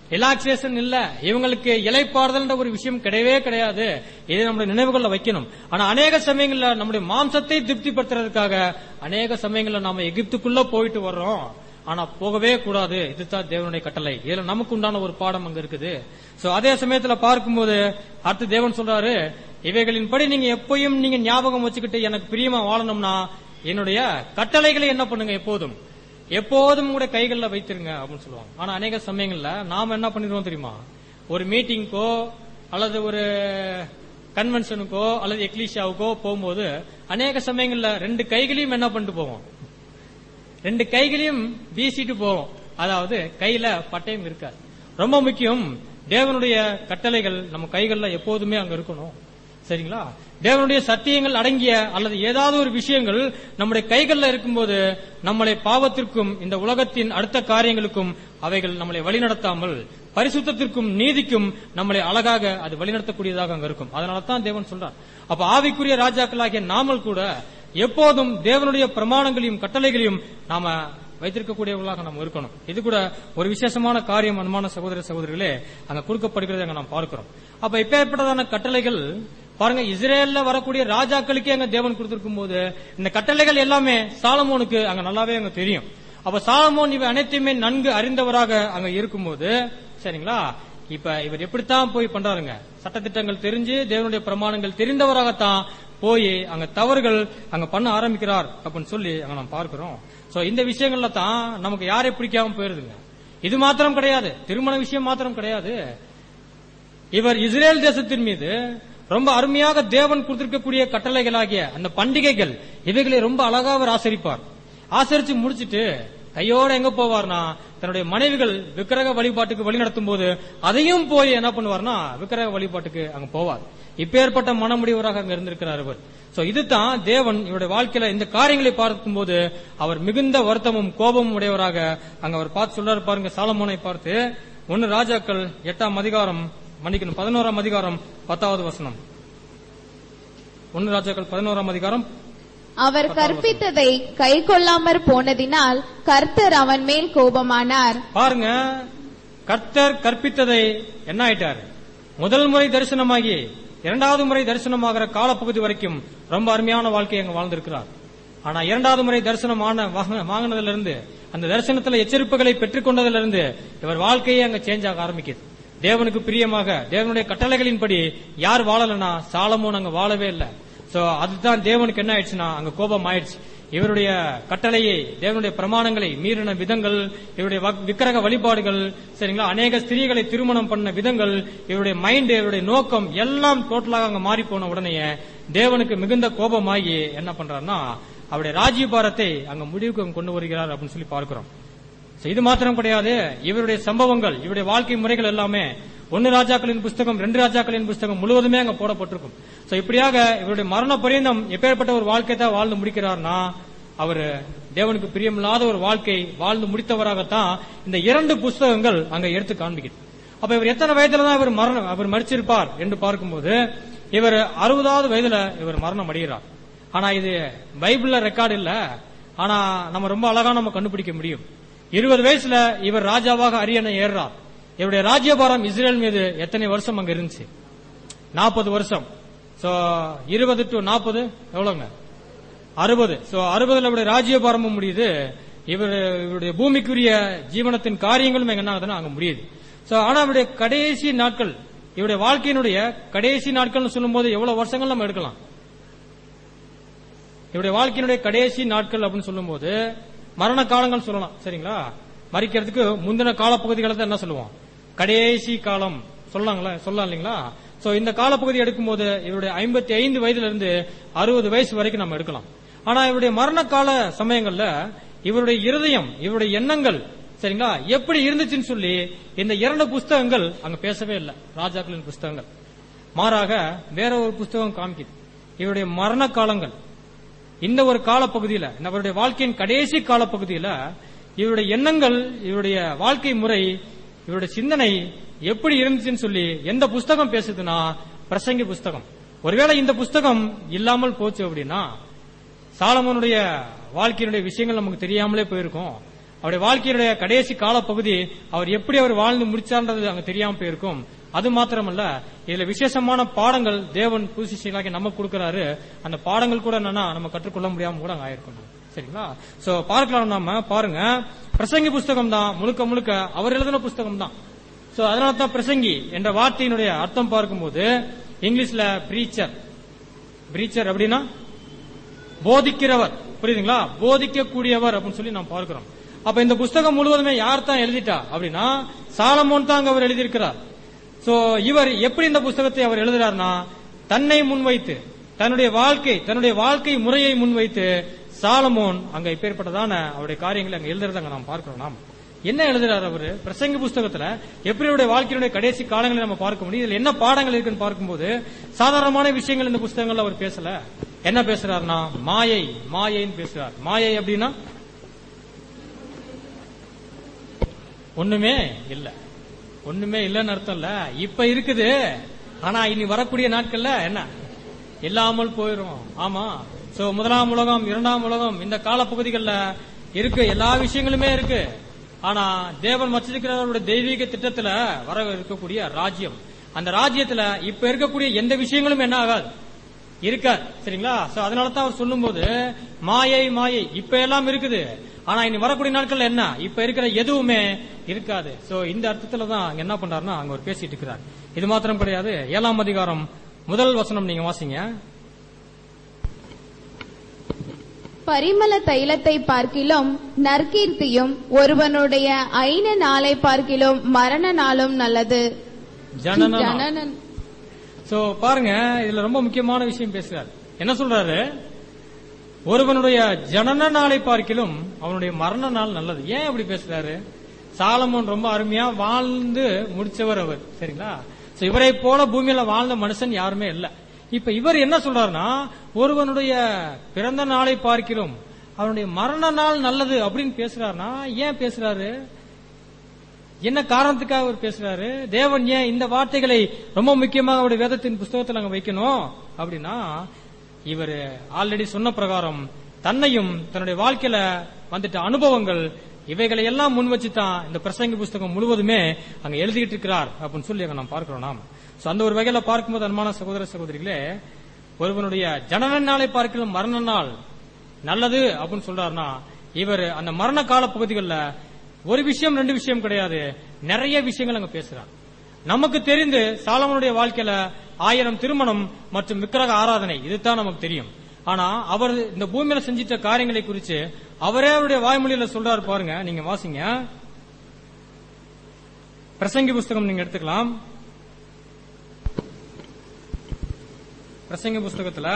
ரிலாக்ஸேஷன் இல்ல இவங்களுக்கு இலைப்பாறுதல்ன்ற ஒரு விஷயம் கிடையவே கிடையாது இதை நம்முடைய நினைவுகள்ல வைக்கணும் ஆனா அநேக சமயங்கள்ல நம்முடைய மாம்சத்தை திருப்திப்படுத்துறதுக்காக அநேக சமயங்கள்ல நாம எகிப்துக்குள்ள போயிட்டு வர்றோம் ஆனா போகவே கூடாது இதுதான் தேவனுடைய கட்டளை இதுல நமக்கு உண்டான ஒரு பாடம் அங்க இருக்குது சோ அதே சமயத்துல பார்க்கும்போது அடுத்து தேவன் சொல்றாரு இவைகளின்படி நீங்க எப்பயும் நீங்க ஞாபகம் வச்சுக்கிட்டு எனக்கு பிரியமா வாழணும்னா என்னுடைய கட்டளைகளை என்ன பண்ணுங்க எப்போதும் எப்போதும் உங்களுடைய கைகள்ல வைத்திருங்க அப்படின்னு சொல்லுவாங்க ஆனா அநேக சமயங்கள்ல நாம என்ன பண்ணிடுவோம் தெரியுமா ஒரு மீட்டிங்க்கோ அல்லது ஒரு கன்வென்ஷனுக்கோ அல்லது எக்லீஷியாவுக்கோ போகும்போது அநேக சமயங்கள்ல ரெண்டு கைகளையும் என்ன பண்ணிட்டு போவோம் ரெண்டு கைகளையும் வீசிட்டு போவோம் அதாவது கையில பட்டயம் இருக்காது ரொம்ப முக்கியம் தேவனுடைய கட்டளைகள் நம்ம கைகள்ல எப்போதுமே அங்க இருக்கணும் சரிங்களா தேவனுடைய சத்தியங்கள் அடங்கிய அல்லது ஏதாவது ஒரு விஷயங்கள் நம்முடைய கைகள்ல இருக்கும்போது நம்மளை பாவத்திற்கும் இந்த உலகத்தின் அடுத்த காரியங்களுக்கும் அவைகள் நம்மளை வழிநடத்தாமல் பரிசுத்தத்திற்கும் நீதிக்கும் நம்மளை அழகாக அது வழிநடத்தக்கூடியதாக அங்க இருக்கும் அதனால தான் தேவன் சொல்றார் அப்ப ஆவிக்குரிய ராஜாக்களாகிய நாமல் கூட எப்போதும் தேவனுடைய பிரமாணங்களையும் கட்டளைகளையும் நாம வைத்திருக்கக்கூடியவர்களாக நாம் இருக்கணும் இது கூட ஒரு விசேஷமான காரியம் அன்பான சகோதர சகோதரிகளே அங்க கொடுக்கப்படுகிறதை அங்க நாம் பார்க்கிறோம் அப்ப இப்பேற்பட்டதான கட்டளைகள் பாருங்க இஸ்ரேல்ல வரக்கூடிய ராஜாக்களுக்கே அங்க தேவன் கொடுத்திருக்கும் போது இந்த கட்டளைகள் எல்லாமே சாலமோனுக்கு அங்க நல்லாவே அங்க தெரியும் அப்ப சாலமோன் இவை அனைத்தையுமே நன்கு அறிந்தவராக அங்க இருக்கும்போது சரிங்களா இப்ப இவர் எப்படித்தான் போய் பண்றாருங்க சட்டத்திட்டங்கள் தெரிஞ்சு தேவனுடைய பிரமாணங்கள் தெரிந்தவராகத்தான் போய் அங்க தவறுகள் அங்க பண்ண ஆரம்பிக்கிறார் அப்படின்னு சொல்லி அங்க நாம் பார்க்கிறோம் சோ இந்த விஷயங்கள்ல தான் நமக்கு யாரை பிடிக்காம போயிருதுங்க இது மாத்திரம் கிடையாது திருமண விஷயம் மாத்திரம் கிடையாது இவர் இஸ்ரேல் தேசத்தின் மீது ரொம்ப அருமையாக தேவன் கொடுத்திருக்கக்கூடிய கட்டளைகளாகிய அந்த பண்டிகைகள் இவைகளை ரொம்ப அழகா அவர் ஆசரிப்பார் ஆசரிச்சு முடிச்சிட்டு கையோட எங்க போவார்னா தன்னுடைய மனைவிகள் விக்கிரக வழிபாட்டுக்கு வழி நடத்தும் போது அதையும் போய் என்ன பண்ணுவார்னா விக்கிரக வழிபாட்டுக்கு அங்க போவார் இப்பேற்பட்ட மனமுடிவராக அங்க இருந்திருக்கிறார் அவர் சோ இதுதான் தேவன் இவருடைய வாழ்க்கையில இந்த காரியங்களை பார்க்கும்போது அவர் மிகுந்த வருத்தமும் கோபமும் உடையவராக அங்க அவர் பார்த்து சொல்றாரு பாருங்க சாலமோனை பார்த்து ஒன்னு ராஜாக்கள் எட்டாம் அதிகாரம் மன்னிக்கணும் பதினோராம் அதிகாரம் பத்தாவது வசனம் ஒன்னு ராஜாக்கள் பதினோராம் அதிகாரம் அவர் கற்பித்ததை கை கொள்ளாமற் போனதினால் கர்த்தர் அவன் மேல் கோபமானார் பாருங்க கர்த்தர் கற்பித்ததை என்ன ஆயிட்டார் முதல் முறை தரிசனமாகி இரண்டாவது முறை தரிசனமாகிற காலப்பகுதி வரைக்கும் ரொம்ப அருமையான வாழ்க்கையை அங்க வாழ்ந்திருக்கிறார் ஆனா இரண்டாவது முறை தரிசனம் ஆன வாங்கினதுல இருந்து அந்த தரிசனத்துல எச்சரிப்புகளை பெற்றுக் கொண்டதிலிருந்து இவர் வாழ்க்கையே அங்க சேஞ்ச் ஆக ஆரம்பிக்குது தேவனுக்கு பிரியமாக தேவனுடைய கட்டளைகளின்படி யார் வாழலனா சாலமோன் அங்க வாழவே இல்லை சோ அதுதான் தேவனுக்கு என்ன ஆயிடுச்சுன்னா அங்க கோபம் ஆயிடுச்சு இவருடைய கட்டளையை தேவனுடைய பிரமாணங்களை மீறின விதங்கள் இவருடைய வக்- விக்கிரக வழிபாடுகள் சரிங்களா அநேக ஸ்திரீகளை திருமணம் பண்ண விதங்கள் இவருடைய மைண்ட் இவருடைய நோக்கம் எல்லாம் டோட்டலாக அங்க மாறி போன உடனே தேவனுக்கு மிகுந்த கோபமாகி என்ன பண்றாருன்னா அவருடைய ராஜ்யபாரத்தை அங்க முடிவுக்கு அங்க கொண்டு வருகிறார் அப்படின்னு சொல்லி பார்க்கிறோம் So, இது மாத்திரம் கிடையாது இவருடைய சம்பவங்கள் இவருடைய வாழ்க்கை முறைகள் எல்லாமே ஒன்னு ராஜாக்களின் புஸ்தகம் ரெண்டு ராஜாக்களின் புஸ்தகம் முழுவதுமே அங்க போடப்பட்டிருக்கும் சோ இப்படியாக இவருடைய மரண பரியந்தம் எப்பேற்பட்ட ஒரு வாழ்க்கை தான் வாழ்ந்து முடிக்கிறார்னா அவர் தேவனுக்கு பிரியமில்லாத ஒரு வாழ்க்கை வாழ்ந்து முடித்தவராகத்தான் இந்த இரண்டு புஸ்தகங்கள் அங்க எடுத்து காண்பிக்குது அப்ப இவர் எத்தனை வயதுல தான் இவர் மரணம் அவர் மறிச்சிருப்பார் என்று பார்க்கும்போது இவர் அறுபதாவது வயதுல இவர் மரணம் அடைகிறார் ஆனா இது பைபிள்ல ரெக்கார்டு இல்ல ஆனா நம்ம ரொம்ப அழகா நம்ம கண்டுபிடிக்க முடியும் இருபது வயசுல இவர் ராஜாவாக அரியணை ஏறுறார் இவருடைய ராஜ்யபாரம் இஸ்ரேல் மீது எத்தனை வருஷம் அங்க இருந்துச்சு நாற்பது வருஷம் சோ இருபது டு நாற்பது எவ்வளவுங்க அறுபது சோ அறுபதுல இவருடைய ராஜ்யபாரமும் முடியுது இவர் இவருடைய பூமிக்குரிய ஜீவனத்தின் காரியங்களும் எங்க என்ன ஆகுதுன்னா அங்க முடியுது சோ ஆனா இவருடைய கடைசி நாட்கள் இவருடைய வாழ்க்கையினுடைய கடைசி நாட்கள்னு சொல்லும்போது எவ்வளவு வருஷங்கள் நம்ம எடுக்கலாம் இவருடைய வாழ்க்கையினுடைய கடைசி நாட்கள் அப்படின்னு சொல்லும்போது மரண காலங்கள் சொல்லலாம் சரிங்களா மறிக்கிறதுக்கு முந்தின காலப்பகுதிகளை தான் என்ன சொல்லுவோம் கடைசி காலம் சொல்லலாங்களா சொல்லலாம் இல்லைங்களா சோ இந்த காலப்பகுதி எடுக்கும்போது இவருடைய ஐம்பத்தி ஐந்து வயதுல இருந்து அறுபது வயசு வரைக்கும் நம்ம எடுக்கலாம் ஆனா இவருடைய மரண கால சமயங்கள்ல இவருடைய இருதயம் இவருடைய எண்ணங்கள் சரிங்களா எப்படி இருந்துச்சுன்னு சொல்லி இந்த இரண்டு புஸ்தகங்கள் அங்க பேசவே இல்லை ராஜாக்களின் புஸ்தகங்கள் மாறாக வேற ஒரு புஸ்தகம் காமிக்குது இவருடைய மரண காலங்கள் இந்த ஒரு காலப்பகுதியில அவருடைய வாழ்க்கையின் கடைசி காலப்பகுதியில இவருடைய எண்ணங்கள் இவருடைய வாழ்க்கை முறை இவருடைய சிந்தனை எப்படி இருந்துச்சுன்னு சொல்லி எந்த புஸ்தகம் பேசுதுன்னா பிரசங்கி புஸ்தகம் ஒருவேளை இந்த புஸ்தகம் இல்லாமல் போச்சு அப்படின்னா சாலமோனுடைய வாழ்க்கையினுடைய விஷயங்கள் நமக்கு தெரியாமலே போயிருக்கும் அவருடைய வாழ்க்கையினுடைய கடைசி காலப்பகுதி அவர் எப்படி அவர் வாழ்ந்து முடிச்சார்ன்றது அங்க தெரியாம போயிருக்கும் அது மாத்திரமல்ல இதுல விசேஷமான பாடங்கள் தேவன் புதுசிஷிகளாக்கி நமக்கு கொடுக்கறாரு அந்த பாடங்கள் கூட என்னன்னா நம்ம கற்றுக்கொள்ள முடியாம கூட அங்க ஆயிருக்கும் சரிங்களா சோ பார்க்கலாம் நாம பாருங்க பிரசங்கி புஸ்தகம் தான் முழுக்க முழுக்க அவர் எழுதின புஸ்தகம் தான் சோ அதனால தான் பிரசங்கி என்ற வார்த்தையினுடைய அர்த்தம் பார்க்கும்போது இங்கிலீஷ்ல பிரீச்சர் பிரீச்சர் அப்படின்னா போதிக்கிறவர் புரியுதுங்களா போதிக்கக்கூடியவர் அப்படின்னு சொல்லி நாம் பார்க்கிறோம் அப்ப இந்த புஸ்தகம் முழுவதுமே யார் தான் எழுதிட்டா அப்படின்னா சாலமோன் தான் அங்க அவர் எழுதியிருக்கிறார் சோ இவர் எப்படி இந்த புஸ்தகத்தை அவர் எழுதுறாருன்னா தன்னை முன்வைத்து தன்னுடைய வாழ்க்கை தன்னுடைய வாழ்க்கை முறையை முன்வைத்து சாலமோன் அங்க இப்பேற்பட்டதான அவருடைய காரியங்களை அங்க எழுதுறத அங்க நாம் பார்க்கிறோம் நாம் என்ன எழுதுறாரு அவரு பிரசங்க புஸ்தகத்துல எப்படி அவருடைய வாழ்க்கையினுடைய கடைசி காலங்களை நம்ம பார்க்க முடியும் இதுல என்ன பாடங்கள் இருக்குன்னு பார்க்கும்போது சாதாரணமான விஷயங்கள் இந்த புஸ்தகங்கள்ல அவர் பேசல என்ன பேசுறாருன்னா மாயை மாயைன்னு பேசுறார் மாயை அப்படின்னா ஒண்ணுமே இல்ல ஒண்ணுமே இல்லைன்னு அர்த்தம் இல்ல இப்ப இருக்குது ஆனா இனி வரக்கூடிய நாட்கள்ல என்ன இல்லாமல் போயிரும் ஆமா சோ முதலாம் உலகம் இரண்டாம் உலகம் இந்த காலப்பகுதிகள்ல இருக்கு எல்லா விஷயங்களுமே இருக்கு ஆனா தேவன் வச்சிருக்கிறவருடைய தெய்வீக திட்டத்துல வர இருக்கக்கூடிய ராஜ்யம் அந்த ராஜ்யத்துல இப்ப இருக்கக்கூடிய எந்த விஷயங்களும் என்ன ஆகாது இருக்காது சரிங்களா சோ அதனால தான் அவர் சொல்லும்போது மாயை மாயை இப்ப எல்லாம் இருக்குது ஆனா இனி வரக்கூடிய நாட்கள்ல என்ன இப்ப இருக்கிற எதுவுமே இருக்காது சோ இந்த அர்த்தத்துல தான் அங்க என்ன பண்றாருன்னா அங்க ஒரு பேசிட்டு இருக்கிறார் இது மாத்திரம் கிடையாது ஏழாம் அதிகாரம் முதல் வசனம் நீங்க வாசிங்க பரிமள தைலத்தை பார்க்கிலும் நற்கீர்த்தியும் ஒருவனுடைய ஐன நாளை பார்க்கிலும் மரண நாளும் நல்லது ஜனன நாள். ஜனன- சோ பாருங்க இதுல ரொம்ப முக்கியமான விஷயம் பேசுறாரு என்ன சொல்றாரு ஒருவனுடைய ஜனன நாளை பார்க்கிலும் அவனுடைய மரண நாள் நல்லது ஏன் அப்படி பேசுறாரு சாலமோன் ரொம்ப அருமையா வாழ்ந்து முடிச்சவர் அவர் சரிங்களா சோ இவரை போல பூமியில வாழ்ந்த மனுஷன் யாருமே இல்ல இப்ப இவர் என்ன சொல்றாருன்னா ஒருவனுடைய பிறந்த நாளை பார்க்கிறோம் அவனுடைய மரண நாள் நல்லது அப்படின்னு பேசுறாருன்னா ஏன் பேசுறாரு என்ன காரணத்துக்காக அவர் பேசுறாரு தேவன் ஏன் இந்த வார்த்தைகளை ரொம்ப முக்கியமாக அவருடைய வேதத்தின் புஸ்தகத்தில் அங்க வைக்கணும் அப்படின்னா இவர் ஆல்ரெடி சொன்ன பிரகாரம் தன்னையும் தன்னுடைய வாழ்க்கையில வந்துட்ட அனுபவங்கள் இவைகளை எல்லாம் முன் வச்சு தான் இந்த பிரசங்கி புஸ்தகம் முழுவதுமே அங்க எழுதிட்டு இருக்கிறார் அப்படின்னு சொல்லி அங்க நாம் பார்க்கிறோம் நாம் சோ அந்த ஒரு வகையில பார்க்கும்போது அன்பான சகோதர சகோதரிகளே ஒருவனுடைய ஜனன நாளை பார்க்கலாம் மரண நாள் நல்லது அப்படின்னு சொல்றாருன்னா இவர் அந்த மரண கால பகுதிகளில் ஒரு விஷயம் ரெண்டு விஷயம் கிடையாது நிறைய விஷயங்கள் அங்க பேசுறார் நமக்கு தெரிந்து சாலமனுடைய வாழ்க்கையில ஆயிரம் திருமணம் மற்றும் விக்கிரக ஆராதனை இதுதான் நமக்கு தெரியும் ஆனா அவர் இந்த பூமியில செஞ்சிட்ட காரியங்களை குறித்து அவரே அவருடைய வாய்மொழியில சொல்றாரு பாருங்க நீங்க வாசிங்க பிரசங்கி புஸ்தகம் நீங்க எடுத்துக்கலாம் பிரசங்கி புஸ்தகத்துல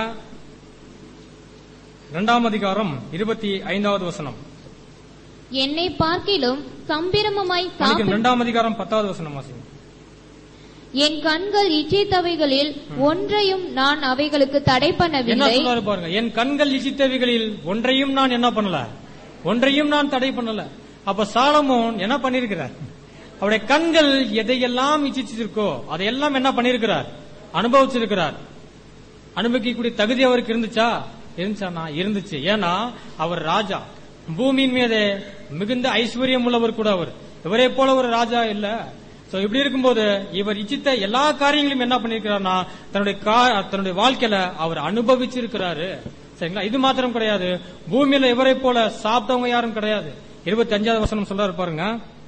இரண்டாம் அதிகாரம் இருபத்தி ஐந்தாவது வசனம் என்னை பார்க்கிலும் சம்பிரமமாய் மன்னிக்கணும், சாப்பிட இரண்டாம் அதிகாரம் பத்தாவது வசனம் வாசிங்க என் கண்கள் இச்சைத்தவைகளில் ஒன்றையும் நான் அவைகளுக்கு தடை என்ன பண்ணவில்லை சொல்றாரு பாருங்க என் கண்கள் இச்சித்தவைகளில் ஒன்றையும் நான் என்ன பண்ணல ஒன்றையும் நான் தடை பண்ணல அப்ப சாலமோன் என்ன பண்ணிருக்கிறார் அவருடைய கண்கள் எதையெல்லாம் இச்சிச்சிருக்கோ அதையெல்லாம் என்ன பண்ணிருக்கிறார் அனுபவிச்சிருக்கிறார் அனுபவிக்கக்கூடிய தகுதி அவருக்கு இருந்துச்சா இருந்துச்சானா இருந்துச்சு ஏன்னா அவர் ராஜா பூமியின் மீது மிகுந்த ஐஸ்வர்யம் உள்ளவர் கூட அவர் இவரே போல ஒரு ராஜா இல்ல சோ இப்படி இருக்கும்போது இவர் இச்சித்த எல்லா காரியங்களையும் என்ன பண்ணிருக்கிறார்னா தன்னுடைய கா- தன்னுடைய வாழ்க்கையில அவர் அனுபவிச்சிருக்கிறாரு சரிங்களா இது மாத்திரம் கிடையாது பூமியில இவரை போல சாப்பிட்டவங்க யாரும் கிடையாது இருபத்தி அஞ்சாவது வசனம் சொல்றாரு பாருங்க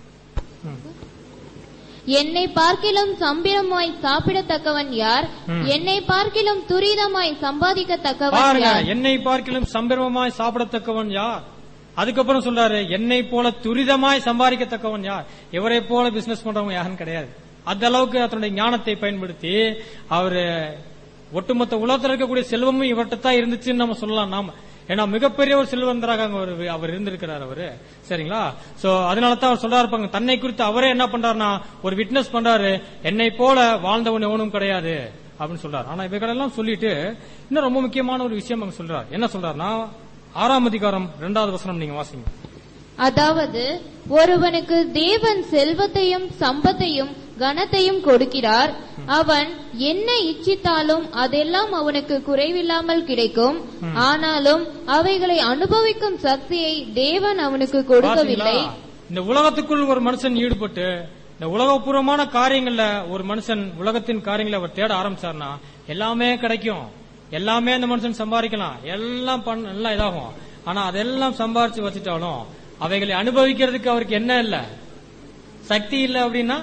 என்னை பார்க்கிலும் சம்பிரமாய் சாப்பிடத்தக்கவன் யார் ம். என்னை பார்க்கிலும் துரிதமாய் சம்பாதிக்கத்தக்கவன் பாருங்க யார் என்னை பார்க்கிலும் சம்பிரமமாய் சாப்பிடத்தக்கவன் யார் அதுக்கப்புறம் சொல்றாரு என்னை போல துரிதமாய் சம்பாதிக்கத்தக்கவன் யார் இவரை போல பிசினஸ் பண்றவங்க யாரும் கிடையாது அந்த அளவுக்கு தன்னுடைய ஞானத்தை பயன்படுத்தி அவரு ஒட்டுமொத்த உலகத்தில் இருக்கக்கூடிய செல்வமும் இவர்கிட்ட தான் இருந்துச்சுன்னு நம்ம சொல்லலாம் நாம ஏன்னா மிகப்பெரிய ஒரு செல்வந்தராக அங்க ஒரு அவர் இருந்திருக்கிறார் அவரு சரிங்களா சோ அதனால தான் அவர் சொல்றாரு பாருங்க தன்னை குறித்து அவரே என்ன பண்றாருன்னா ஒரு விட்னஸ் பண்றாரு என்னை போல வாழ்ந்தவன் எவனும் கிடையாது அப்படின்னு சொல்றாரு ஆனா இவைகளெல்லாம் சொல்லிட்டு இன்னும் ரொம்ப முக்கியமான ஒரு விஷயம் அங்க சொல்றாரு என்ன சொல்றாருன்னா ஆறாம் அதிகாரம் இரண்டாவது வசனம் நீங்க வாசிங்க அதாவது ஒருவனுக்கு தேவன் செல்வத்தையும் சம்பத்தையும் கனத்தையும் கொடுக்கிறார் அவன் என்ன இச்சித்தாலும் அதெல்லாம் அவனுக்கு குறைவில்லாமல் கிடைக்கும் ஆனாலும் அவைகளை அனுபவிக்கும் சக்தியை தேவன் அவனுக்கு கொடுக்கவில்லை பாத்தீங்களா? இந்த உலகத்துக்குள் ஒரு மனுஷன் ஈடுபட்டு இந்த உலகபூர்வமான காரியங்கள்ல ஒரு மனுஷன் உலகத்தின் காரியங்களை அவர் தேட ஆரம்பிச்சார்னா எல்லாமே கிடைக்கும் எல்லாமே அந்த மனுஷன் சம்பாதிக்கலாம் எல்லாம் பண்ண எல்லாம் இதாகும் ஆனா அதெல்லாம் சம்பாரிச்சு வச்சுட்டாலும் அவைகளை அனுபவிக்கிறதுக்கு அவருக்கு என்ன இல்ல சக்தி இல்ல அப்படின்னா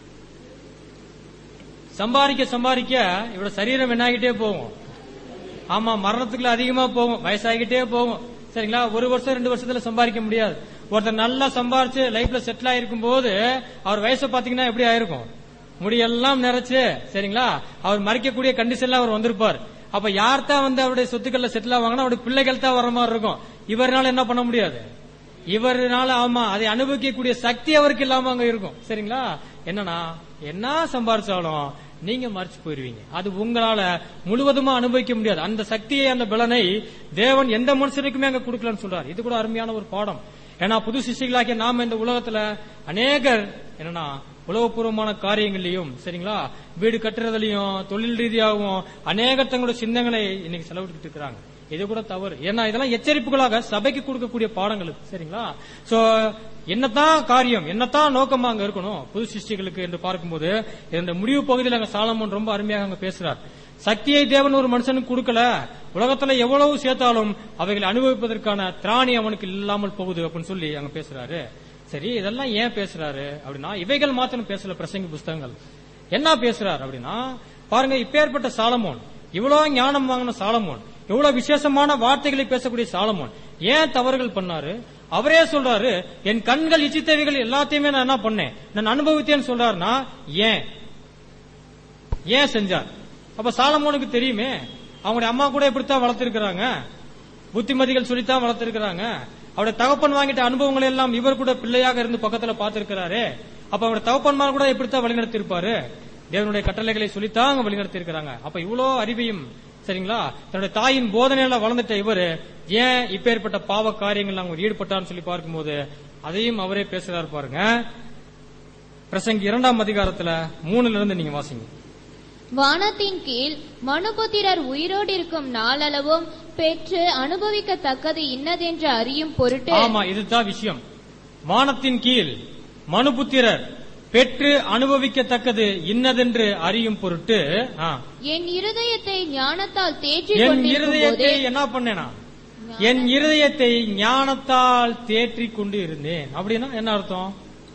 சம்பாதிக்க சம்பாதிக்க இவரோட சரீரம் என்னாகிட்டே போகும் ஆமா மரணத்துக்குள்ள அதிகமா போகும் வயசாகிட்டே போகும் சரிங்களா ஒரு வருஷம் ரெண்டு வருஷத்துல சம்பாதிக்க முடியாது ஒருத்தர் நல்லா சம்பாரிச்சு லைஃப்ல செட்டில் ஆயிருக்கும் போது அவர் வயசை பாத்தீங்கன்னா எப்படி ஆயிருக்கும் முடியெல்லாம் நிறைச்சு சரிங்களா அவர் மறைக்கக்கூடிய கண்டிஷன்ல அவர் வந்திருப்பார் அப்ப யார் தான் வந்து அவருடைய சொத்துக்கள்ல செட்டில் ஆவாங்கன்னா அவருடைய பிள்ளைகள் தான் வர மாதிரி இருக்கும் இவரால என்ன பண்ண முடியாது இவர்னால ஆமா அதை அனுபவிக்கக்கூடிய சக்தி அவருக்கு இல்லாம அங்க இருக்கும் சரிங்களா என்னன்னா என்ன சம்பாரிச்சாலும் நீங்க மறைச்சு போயிருவீங்க அது உங்களால முழுவதுமா அனுபவிக்க முடியாது அந்த சக்தியை அந்த பலனை தேவன் எந்த மனுஷனுக்குமே அங்க கொடுக்கலன்னு சொல்றாரு இது கூட அருமையான ஒரு பாடம் ஏன்னா புது சிஷிகளாகிய நாம இந்த உலகத்துல அநேகர் என்னன்னா உலகபூர்வமான காரியங்களையும் சரிங்களா வீடு கட்டுறதுலயும் தொழில் ரீதியாகவும் அநேகர் தங்களோட சிந்தங்களை இன்னைக்கு செலவிட்டு இருக்கிறாங்க இது கூட தவறு ஏன்னா இதெல்லாம் எச்சரிப்புகளாக சபைக்கு கொடுக்கக்கூடிய பாடங்கள் இது. சரிங்களா சோ என்னதான் காரியம் என்னதான் நோக்கமா அங்க இருக்கணும் புது சிருஷ்டிகளுக்கு என்று பார்க்கும்போது இந்த முடிவு பகுதியில் அங்க சாலமோன் ரொம்ப அருமையாக அங்க பேசுறார் சக்தியை தேவன் ஒரு மனுஷனுக்கு கொடுக்கல உலகத்துல எவ்வளவு சேர்த்தாலும் அவைகளை அனுபவிப்பதற்கான திராணி அவனுக்கு இல்லாமல் போகுது அப்படின்னு சொல்லி அங்க பேசுறாரு சரி இதெல்லாம் ஏன் பேசுறாரு அப்படின்னா இவைகள் மாத்திரம் பேசல பிரசங்க புஸ்தகங்கள் என்ன பேசுறாரு அப்படின்னா பாருங்க இப்பேற்பட்ட சாலமோன் இவ்வளவு ஞானம் வாங்கின சாலமோன் இவ்வளவு விசேஷமான வார்த்தைகளை பேசக்கூடிய சாலமோன் ஏன் தவறுகள் பண்ணாரு அவரே சொல்றாரு என் கண்கள் இச்சித்தவைகள் எல்லாத்தையுமே நான் என்ன பண்ணேன் நான் அனுபவித்தேன்னு சொல்றாருன்னா ஏன் ஏன் செஞ்சார் அப்ப சாலமோனுக்கு தெரியுமே அவங்களுடைய அம்மா கூட இப்படித்தான் வளர்த்திருக்கிறாங்க புத்திமதிகள் சொல்லித்தான் வளர்த்திருக்கிறாங்க அவருடைய தகப்பன் வாங்கிட்ட அனுபவங்களை எல்லாம் இவர் கூட பிள்ளையாக இருந்து பக்கத்துல பார்த்திருக்கிறாரு அப்ப அவருடைய தகப்பன்மார் கூட இப்படித்தான் வழிநடத்தி இருப்பாரு தேவனுடைய கட்டளைகளை சொல்லித்தான் அங்க வழிநடத்தி இருக்கிறாங்க அப்ப இவ்வளோ அறிவையும் சரிங்களா தன்னுடைய தாயின் போதனையில வளர்ந்துட்ட இவரு ஏன் இப்பேற்பட்ட பாவ காரியங்கள் அவங்க ஈடுபட்டான்னு சொல்லி பார்க்கும்போது அதையும் அவரே பேசுறாரு பாருங்க பிரசங்கி இரண்டாம் அதிகாரத்துல மூணுல இருந்து நீங்க வாசிங்க வானத்தின் கீழ் மனுபுத்திரர் உயிரோடு இருக்கும் நாளளவும் பெற்று அனுபவிக்கத்தக்கது இன்னதென்று அறியும் பொருட்டு ஆமா இதுதான் விஷயம் வானத்தின் கீழ் மனுபுத்திரர் பெற்று அனுபவிக்கத்தக்கது இன்னதென்று அறியும் பொருட்டு ஆ, என் இருதயத்தை ஞானத்தால் தேற்றிக் என் கொண்டிருக்கும் இருதயத்தை போதே என்ன பண்ணேனா என் இருதயத்தை ஞானத்தால் தேற்றிக் கொண்டு இருந்தேன் அப்படின்னா என்ன அர்த்தம்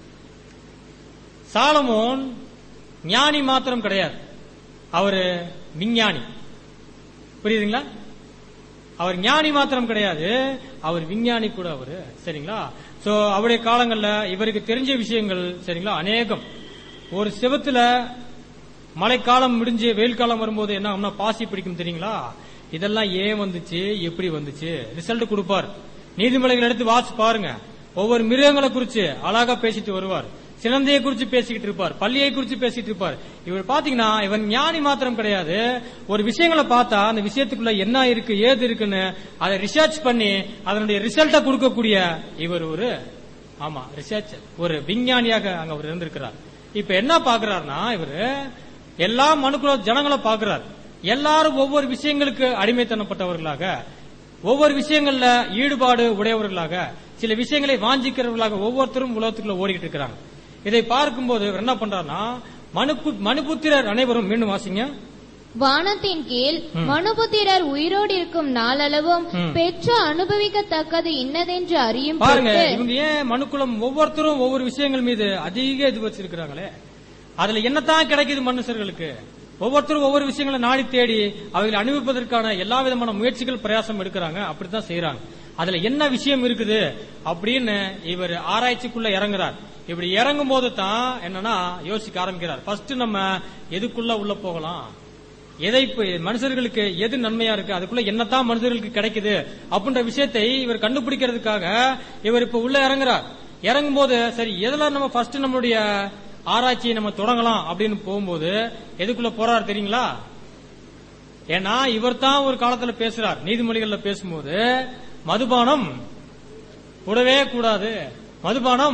சாலமோன் ஞானி மாத்திரம் கிடையாது அவரு விஞ்ஞானி புரியுதுங்களா அவர் ஞானி மாத்திரம் கிடையாது அவர் விஞ்ஞானி கூட அவரு சரிங்களா சோ அவருடைய காலங்கள்ல இவருக்கு தெரிஞ்ச விஷயங்கள் சரிங்களா அநேகம் ஒரு செவத்துல மழைக்காலம் முடிஞ்சு வெயில் காலம் வரும்போது என்ன ஆகும்னா பாசி பிடிக்கும் தெரியுங்களா இதெல்லாம் ஏன் வந்துச்சு எப்படி வந்துச்சு ரிசல்ட் கொடுப்பார் நீதிமலைகள் எடுத்து வாசி பாருங்க ஒவ்வொரு மிருகங்களை குறிச்சு அழகா பேசிட்டு வருவார் சிலந்தையை குறிச்சு பேசிக்கிட்டு இருப்பார் பள்ளியை குறிச்சு பேசிட்டு இருப்பார் இவர் பாத்தீங்கன்னா இவன் ஞானி மாத்திரம் கிடையாது ஒரு விஷயங்களை பார்த்தா அந்த விஷயத்துக்குள்ள என்ன இருக்கு ஏது இருக்குன்னு அதை ரிசர்ச் பண்ணி அதனுடைய ரிசல்ட்டை கொடுக்கக்கூடிய இவர் ஒரு ஆமா ரிசர்ச் ஒரு விஞ்ஞானியாக அங்க அவர் இருந்திருக்கிறார் இப்ப என்ன பாக்குறாருன்னா இவரு எல்லா மனுக்குல ஜனங்களை பாக்குறார் எல்லாரும் ஒவ்வொரு விஷயங்களுக்கு அடிமைத்தனப்பட்டவர்களாக ஒவ்வொரு விஷயங்கள்ல ஈடுபாடு உடையவர்களாக சில விஷயங்களை வாஞ்சிக்கிறவர்களாக ஒவ்வொருத்தரும் உலகத்துக்குள்ள ஓடிக்கிட்டு இருக்கிறாங்க இதை பார்க்கும்போது இவர் என்ன பண்றாருன்னா மனுப்பு மனுபுத்திரர் அனைவரும் மீண்டும் வாசிங்க வானத்தின் கீழ் மனுபுத்திரர் உயிரோடு இருக்கும் நாளளவும் ம். பெற்று அனுபவிக்கத்தக்கது இன்னதென்று அறியும் பாருங்க பொருட்டு இவங்க ஏன் மனுக்குலம் ஒவ்வொருத்தரும் ஒவ்வொரு விஷயங்கள் மீது அதிக இது வச்சிருக்கிறாங்களே அதுல என்னத்தான் கிடைக்குது மனுஷர்களுக்கு ஒவ்வொருத்தரும் ஒவ்வொரு விஷயங்களை நாடி தேடி அவைகளை அனுபவிப்பதற்கான எல்லா விதமான முயற்சிகள் பிரயாசம் எடுக்கிறாங்க அப்படித்தான் செய்யறாங்க அதுல என்ன விஷயம் இருக்குது அப்படின்னு இவர் ஆராய்ச்சிக்குள்ள இறங்குறார் இப்படி இறங்கும் போது தான் என்னன்னா யோசிக்க ஆரம்பிக்கிறார் ஃபர்ஸ்ட் நம்ம எதுக்குள்ள உள்ள போகலாம் எதை இப்ப மனுஷர்களுக்கு எது நன்மையா இருக்கு அதுக்குள்ள என்னத்தான் மனுஷர்களுக்கு கிடைக்குது அப்படின்ற விஷயத்தை இவர் கண்டுபிடிக்கிறதுக்காக இவர் இப்ப உள்ள இறங்குறார் இறங்கும் போது சரி எதுல நம்ம ஃபர்ஸ்ட் நம்மளுடைய ஆராய்ச்சியை நம்ம தொடங்கலாம் அப்படின்னு போகும்போது எதுக்குள்ள போறாரு தெரியுங்களா ஏன்னா இவர் தான் ஒரு காலத்துல பேசுறார் நீதிமொழிகள்ல பேசும்போது மதுபானம் கூடவே கூடாது மதுபானம்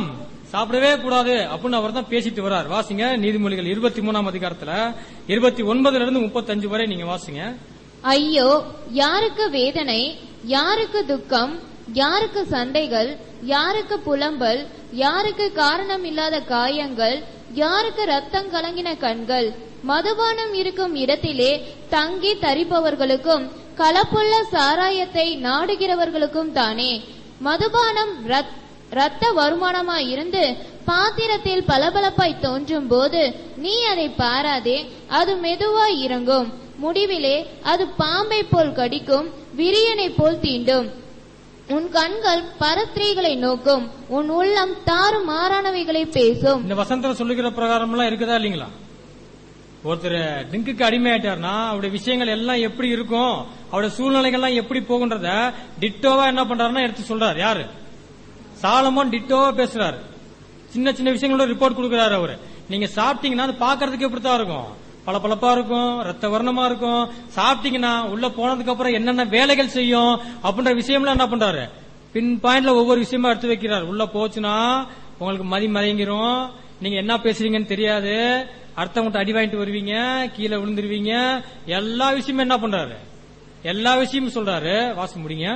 சாப்பிடவே கூடாது அப்படின்னு அவர் தான் பேசிட்டு வர்றார் வாசிங்க நீதிமொழிகள் இருபத்தி மூணாம் அதிகாரத்துல இருபத்தி ஒன்பதுல இருந்து முப்பத்தஞ்சு வரை நீங்க வாசிங்க ஐயோ யாருக்கு வேதனை யாருக்கு துக்கம் யாருக்கு சண்டைகள் யாருக்கு புலம்பல் யாருக்கு காரணம் இல்லாத காயங்கள் யாருக்கு ரத்தம் கலங்கின கண்கள் மதுபானம் இருக்கும் இடத்திலே தங்கி தரிப்பவர்களுக்கும் கலப்புள்ள சாராயத்தை நாடுகிறவர்களுக்கும் தானே மதுபானம் ரத்- ரத்த வருமானமாய் இருந்து பாத்திரத்தில் பளபளப்பாய் தோன்றும் போது நீ அதை பாராதே அது மெதுவாய் இறங்கும் முடிவிலே அது பாம்பை போல் கடிக்கும் விரியனை போல் தீண்டும் உன் கண்கள் பரஸ்திரீகளை நோக்கும் உன் உள்ளம் தாறு மாறானவைகளை பேசும் இந்த வசந்தம் சொல்லுகிற பிரகாரம் எல்லாம் இருக்குதா இல்லீங்களா ஒருத்தர் ட்ரிங்குக்கு அடிமையாயிட்டார்னா அவருடைய விஷயங்கள் எல்லாம் எப்படி இருக்கும் அவருடைய சூழ்நிலைகள்லாம் எப்படி போகுன்றத டிட்டோவா என்ன பண்றாருன்னா எடுத்து சொல்றாரு யாரு சாலமோன் டிட்டோவா பேசுறாரு சின்ன சின்ன விஷயங்களோட ரிப்போர்ட் கொடுக்கறாரு அவரு நீங்க சாப்பிட்டீங்கன்னா அது பாக்குறதுக்கு எப்படித்தான் இருக்கும் பளபளப்பா இருக்கும் ரத்த வர்ணமா இருக்கும் சாப்பிட்டீங்கன்னா உள்ள போனதுக்கு அப்புறம் என்னென்ன வேலைகள் செய்யும் அப்படின்ற விஷயம்லாம் என்ன பண்றாரு பின் பாயிண்ட்ல ஒவ்வொரு விஷயமா எடுத்து வைக்கிறார் உள்ள போச்சுன்னா உங்களுக்கு மதி மயங்கிரும் நீங்க என்ன பேசுறீங்கன்னு தெரியாது அடுத்தவங்கிட்ட அடி வாங்கிட்டு வருவீங்க கீழே விழுந்துருவீங்க எல்லா விஷயமும் என்ன பண்றாரு எல்லா விஷயமும் சொல்றாரு வாசி முடிங்க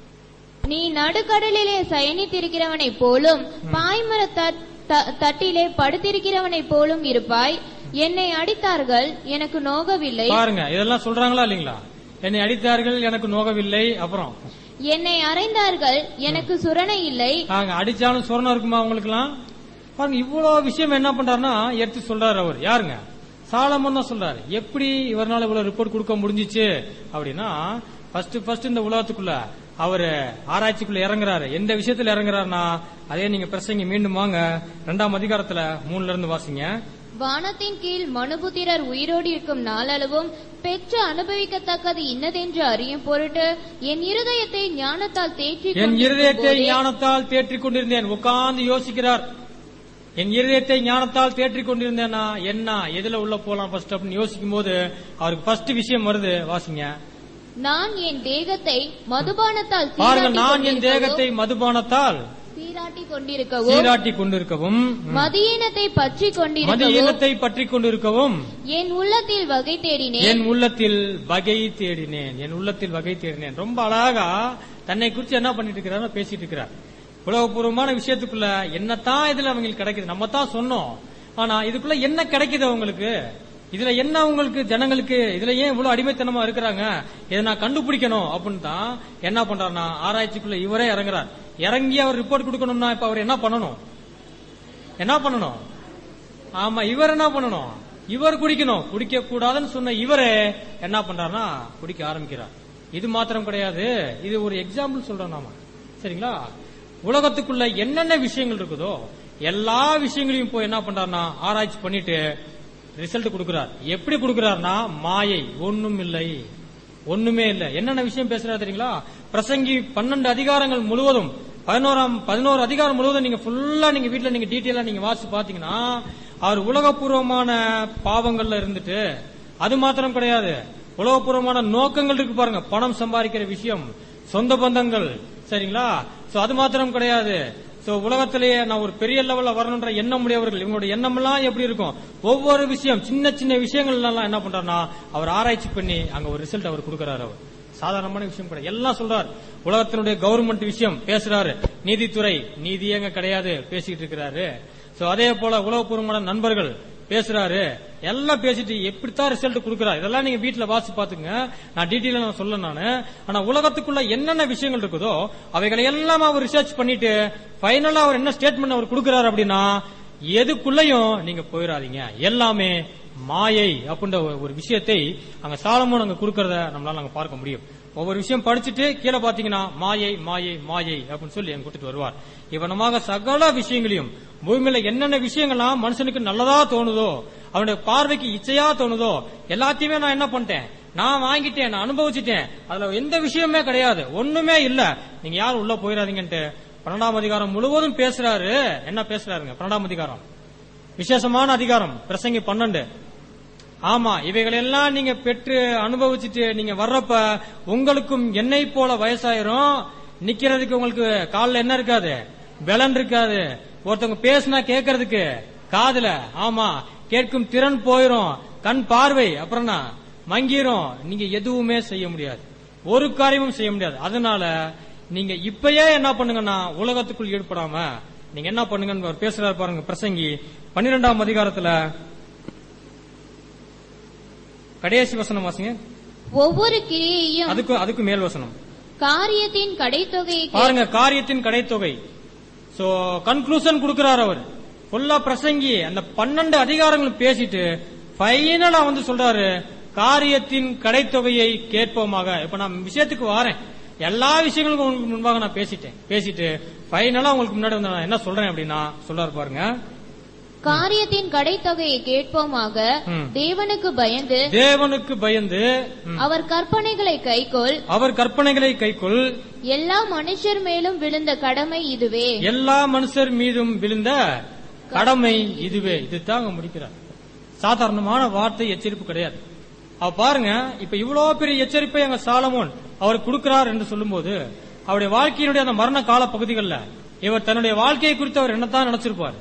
நீ நடுக்கடலிலே சயனித்திருக்கிறவனைப் போலும் பாய்மர தட்- த- தட்டிலே படுத்திருக்கிறவனைப் போலும் இருப்பாய் என்னை அடித்தார்கள் எனக்கு நோகவில்லை பாருங்க இதெல்லாம் சொல்றாங்களா இல்லீங்களா என்னை அடித்தார்கள் எனக்கு நோகவில்லை அப்புறம் என்னை அறைந்தார்கள் எனக்கு சுரணை இல்லை நாங்க அடிச்சாலும் சொரணம் இருக்குமா உங்களுக்குலாம் பாருங்க இவ்வளவு விஷயம் என்ன பண்றாருன்னா எடுத்து சொல்றாரு அவர் யாருங்க சாலமன் தான் சொல்றாரு எப்படி இவரால இவ்வளவு ரிப்போர்ட் கொடுக்க முடிஞ்சிச்சு அப்படின்னா ஃபர்ஸ்ட் ஃபர்ஸ்ட் இந்த உலகத்துக்குள்ள அவரு ஆராய்ச்சிக்குள்ள இறங்குறாரு எந்த விஷயத்துல இறங்குறாருன்னா அதே நீங்க பிரசங்க மீண்டும் வாங்க ரெண்டாம் அதிகாரத்துல மூணுல இருந்து வாசிங்க வானத்தின் கீழ் மனுபுத்திரர் உயிரோடு இருக்கும் நாளளவும் பெற்று அனுபவிக்கத்தக்கது இன்னதென்று அறியும் பொருட்டு என் இருதயத்தை ஞானத்தால் தேற்றி என் இருதயத்தை கொண்டிருக்கும்போதே ஞானத்தால் தேற்றிக் கொண்டிருந்தேன் உட்கார்ந்து யோசிக்கிறார் என் இருதயத்தை ஞானத்தால் தேற்றிக் கொண்டிருந்தேனா என்ன எதுல உள்ள போலாம் ஃபர்ஸ்ட் அப்படின்னு யோசிக்கும் போது அவருக்கு ஃபர்ஸ்ட் விஷயம் வருது வாசிங்க நான் என் தேகத்தை மதுபானத்தால் பாருங்க சீராட்டிக் நான் என் கொண்டிருக்கவும், தேகத்தை மதுபானத்தால் சீராட்டிக் கொண்டிருக்கவும் சீராட்டி கொண்டிருக்கவும் மதியீனத்தை பற்றி மது கொண்டிருக்கவும் ஈனத்தை பற்றி கொண்டிருக்கவும் என் உள்ளத்தில் வகை தேடினேன் என் உள்ளத்தில் வகை தேடினேன் என் உள்ளத்தில் வகை தேடினேன் ரொம்ப அழகா தன்னை குறித்து என்ன பண்ணிட்டு இருக்கிறார் பேசிட்டு இருக்கிறார் உலகபூர்வமான விஷயத்துக்குள்ள என்னத்தான் இதுல அவங்களுக்கு கிடைக்குது நம்ம தான் சொன்னோம் ஆனா இதுக்குள்ள என்ன கிடைக்குது அவங்களுக்கு இதுல என்ன உங்களுக்கு ஜனங்களுக்கு இதுல ஏன் இவ்வளவு அடிமைத்தனமா இருக்கிறாங்க இதை நான் கண்டுபிடிக்கணும் அப்படின்னு தான் என்ன பண்றாருன்னா ஆராய்ச்சிக்குள்ள இவரே இறங்குறார் இறங்கி அவர் ரிப்போர்ட் கொடுக்கணும்னா இப்ப அவர் என்ன பண்ணணும் என்ன பண்ணணும் ஆமா இவர் என்ன பண்ணணும் இவர் குடிக்கணும் குடிக்க கூடாதுன்னு சொன்ன இவரே என்ன பண்றாருன்னா குடிக்க ஆரம்பிக்கிறார் இது மாத்திரம் கிடையாது இது ஒரு எக்ஸாம்பிள் சொல்றோம் நாம சரிங்களா உலகத்துக்குள்ள என்னென்ன விஷயங்கள் இருக்குதோ எல்லா விஷயங்களையும் போய் என்ன பண்றாருன்னா ஆராய்ச்சி பண்ணிட்டு ரிசல்ட் கொடுக்கிறார் எப்படி கொடுக்கிறார்னா மாயை ஒண்ணும் இல்லை ஒண்ணுமே இல்ல என்னென்ன விஷயம் பேசுறாரு தெரியுங்களா பிரசங்கி பன்னெண்டு அதிகாரங்கள் முழுவதும் பதினோராம் பதினோரு அதிகாரம் முழுவதும் நீங்க ஃபுல்லா நீங்க வீட்ல நீங்க டீட்டெயிலா நீங்க வாசிச்சு பாத்தீங்கன்னா அவர் உலகபூர்வமான பாவங்கள்ல இருந்துட்டு அது மாத்திரம் கிடையாது உலகபூர்வமான நோக்கங்கள் இருக்கு பாருங்க பணம் சம்பாதிக்கிற விஷயம் சொந்த பந்தங்கள் சரிங்களா சோ அது மாத்திரம் கிடையாது சோ உலகத்திலேயே நான் ஒரு பெரிய லெவல்ல வரணுன்ற எண்ணம் உடையவர்கள் இவங்களுடைய எண்ணம் எல்லாம் எப்படி இருக்கும் ஒவ்வொரு விஷயம் சின்ன சின்ன விஷயங்கள் எல்லாம் என்ன பண்றாருன்னா அவர் ஆராய்ச்சி பண்ணி அங்க ஒரு ரிசல்ட் அவர் கொடுக்கறாரு அவர் சாதாரணமான விஷயம் கிடையாது எல்லாம் சொல்றாரு உலகத்தினுடைய கவர்மெண்ட் விஷயம் பேசுறாரு நீதித்துறை நீதி எங்க கிடையாது பேசிட்டு இருக்கிறாரு சோ அதே போல உலகபூர்வமான நண்பர்கள் பேசுறாரு எல்லாம் பேசிட்டு எப்படித்தான் ரிசல்ட் கொடுக்கறாரு இதெல்லாம் நீங்க வீட்டுல வாசி பாத்துங்க நான் டீட்டெயிலா நான் சொல்ல நானு ஆனா உலகத்துக்குள்ள என்னென்ன விஷயங்கள் இருக்குதோ அவைகளை எல்லாம் அவர் ரிசர்ச் பண்ணிட்டு ஃபைனலா அவர் என்ன ஸ்டேட்மெண்ட் அவர் கொடுக்கறாரு அப்படின்னா எதுக்குள்ளயும் நீங்க போயிடாதீங்க எல்லாமே மாயை அப்படின்ற ஒரு- ஒரு விஷயத்தை அங்க சாலமோன் அங்க கொடுக்கறத நம்மளால அங்க பார்க்க முடியும் ஒவ்வொரு விஷயம் படிச்சுட்டு கீழே பாத்தீங்கன்னா மாயை மாயை மாயை அப்படின்னு சொல்லி அங்க கொடுத்துட்டு வருவார் இவனமாக சகல விஷயங்களையும் பூமியில என்னென்ன விஷயங்கள்லாம் மனுஷனுக்கு நல்லதா தோணுதோ அவனுடைய பார்வைக்கு இச்சையா தோணுதோ எல்லாத்தையுமே நான் என்ன பண்ணிட்டேன் நான் வாங்கிட்டேன் நான் அனுபவிச்சுட்டேன் அதுல எந்த விஷயமே கிடையாது ஒண்ணுமே இல்ல நீங்க யாரும் உள்ள போயிடாதீங்கன்ட்டு பன்னெண்டாம் அதிகாரம் முழுவதும் பேசுறாரு என்ன பேசுறாருங்க பன்னெண்டாம் அதிகாரம் விசேஷமான அதிகாரம் பிரசங்கி பன்னெண்டு ஆமா இவைகள் எல்லாம் நீங்க பெற்று அனுபவிச்சுட்டு நீங்க வர்றப்ப உங்களுக்கும் என்னை போல வயசாயிரும் நிக்கிறதுக்கு உங்களுக்கு கால்ல என்ன இருக்காது பலன் இருக்காது ஒருத்தவங்க பேசினா கேட்கறதுக்கு காதுல ஆமா கேட்கும் திறன் போயிரும் கண் பார்வை அப்புறம்னா மங்கிரும் நீங்க எதுவுமே செய்ய முடியாது ஒரு காரியமும் செய்ய முடியாது அதனால நீங்க இப்பயே என்ன பண்ணுங்கன்னா உலகத்துக்குள் ஈடுபடாம நீங்க என்ன பண்ணுங்கன்னு அவர் பேசுறாரு பாருங்க பிரசங்கி பன்னிரெண்டாம் அதிகாரத்துல கடைசி வசனம் வாசிங்க ஒவ்வொரு கிரியையும் அதுக்கு அதுக்கு மேல் வசனம் காரியத்தின் கடைத்தொகையை கே- பாருங்க காரியத்தின் கடைத்தொகை சோ கன்க்ளூஷன் கொடுக்கிறார் அவர் ஃபுல்லா பிரசங்கி அந்த பன்னெண்டு அதிகாரங்களும் பேசிட்டு ஃபைனலா வந்து சொல்றாரு காரியத்தின் கடைத்தொகையை கேட்போமாக இப்ப நான் விஷயத்துக்கு வாரேன் எல்லா விஷயங்களுக்கும் உங்களுக்கு முன்பாக நான் பேசிட்டேன் பேசிட்டு ஃபைனலா உங்களுக்கு முன்னாடி வந்து நான் என்ன சொல்றேன் அப்படின்னா சொல்றாரு பாருங்க காரியத்தின் கடைத்தொகையை கேட்போமாக ம். தேவனுக்கு பயந்து தேவனுக்கு பயந்து ம், அவர் கற்பனைகளை கைக்கொள் அவர் கற்பனைகளை கைக்கொள் எல்லா மனுஷர் மேலும் விழுந்த கடமை இதுவே எல்லா மனுஷர் மீதும் விழுந்த கடமை இதுவே இதுதான் அங்க முடிக்கிறார் சாதாரணமான வார்த்தை எச்சரிப்பு கிடையாது அவ பாருங்க இப்ப இவ்வளவு பெரிய எச்சரிப்பை அங்க சாலமோன் அவர் கொடுக்கிறார் என்று சொல்லும்போது அவருடைய வாழ்க்கையினுடைய அந்த மரண கால பகுதிகளில் இவர் தன்னுடைய வாழ்க்கையை குறித்து அவர் என்னத்தான் நினைச்சிருப்பார்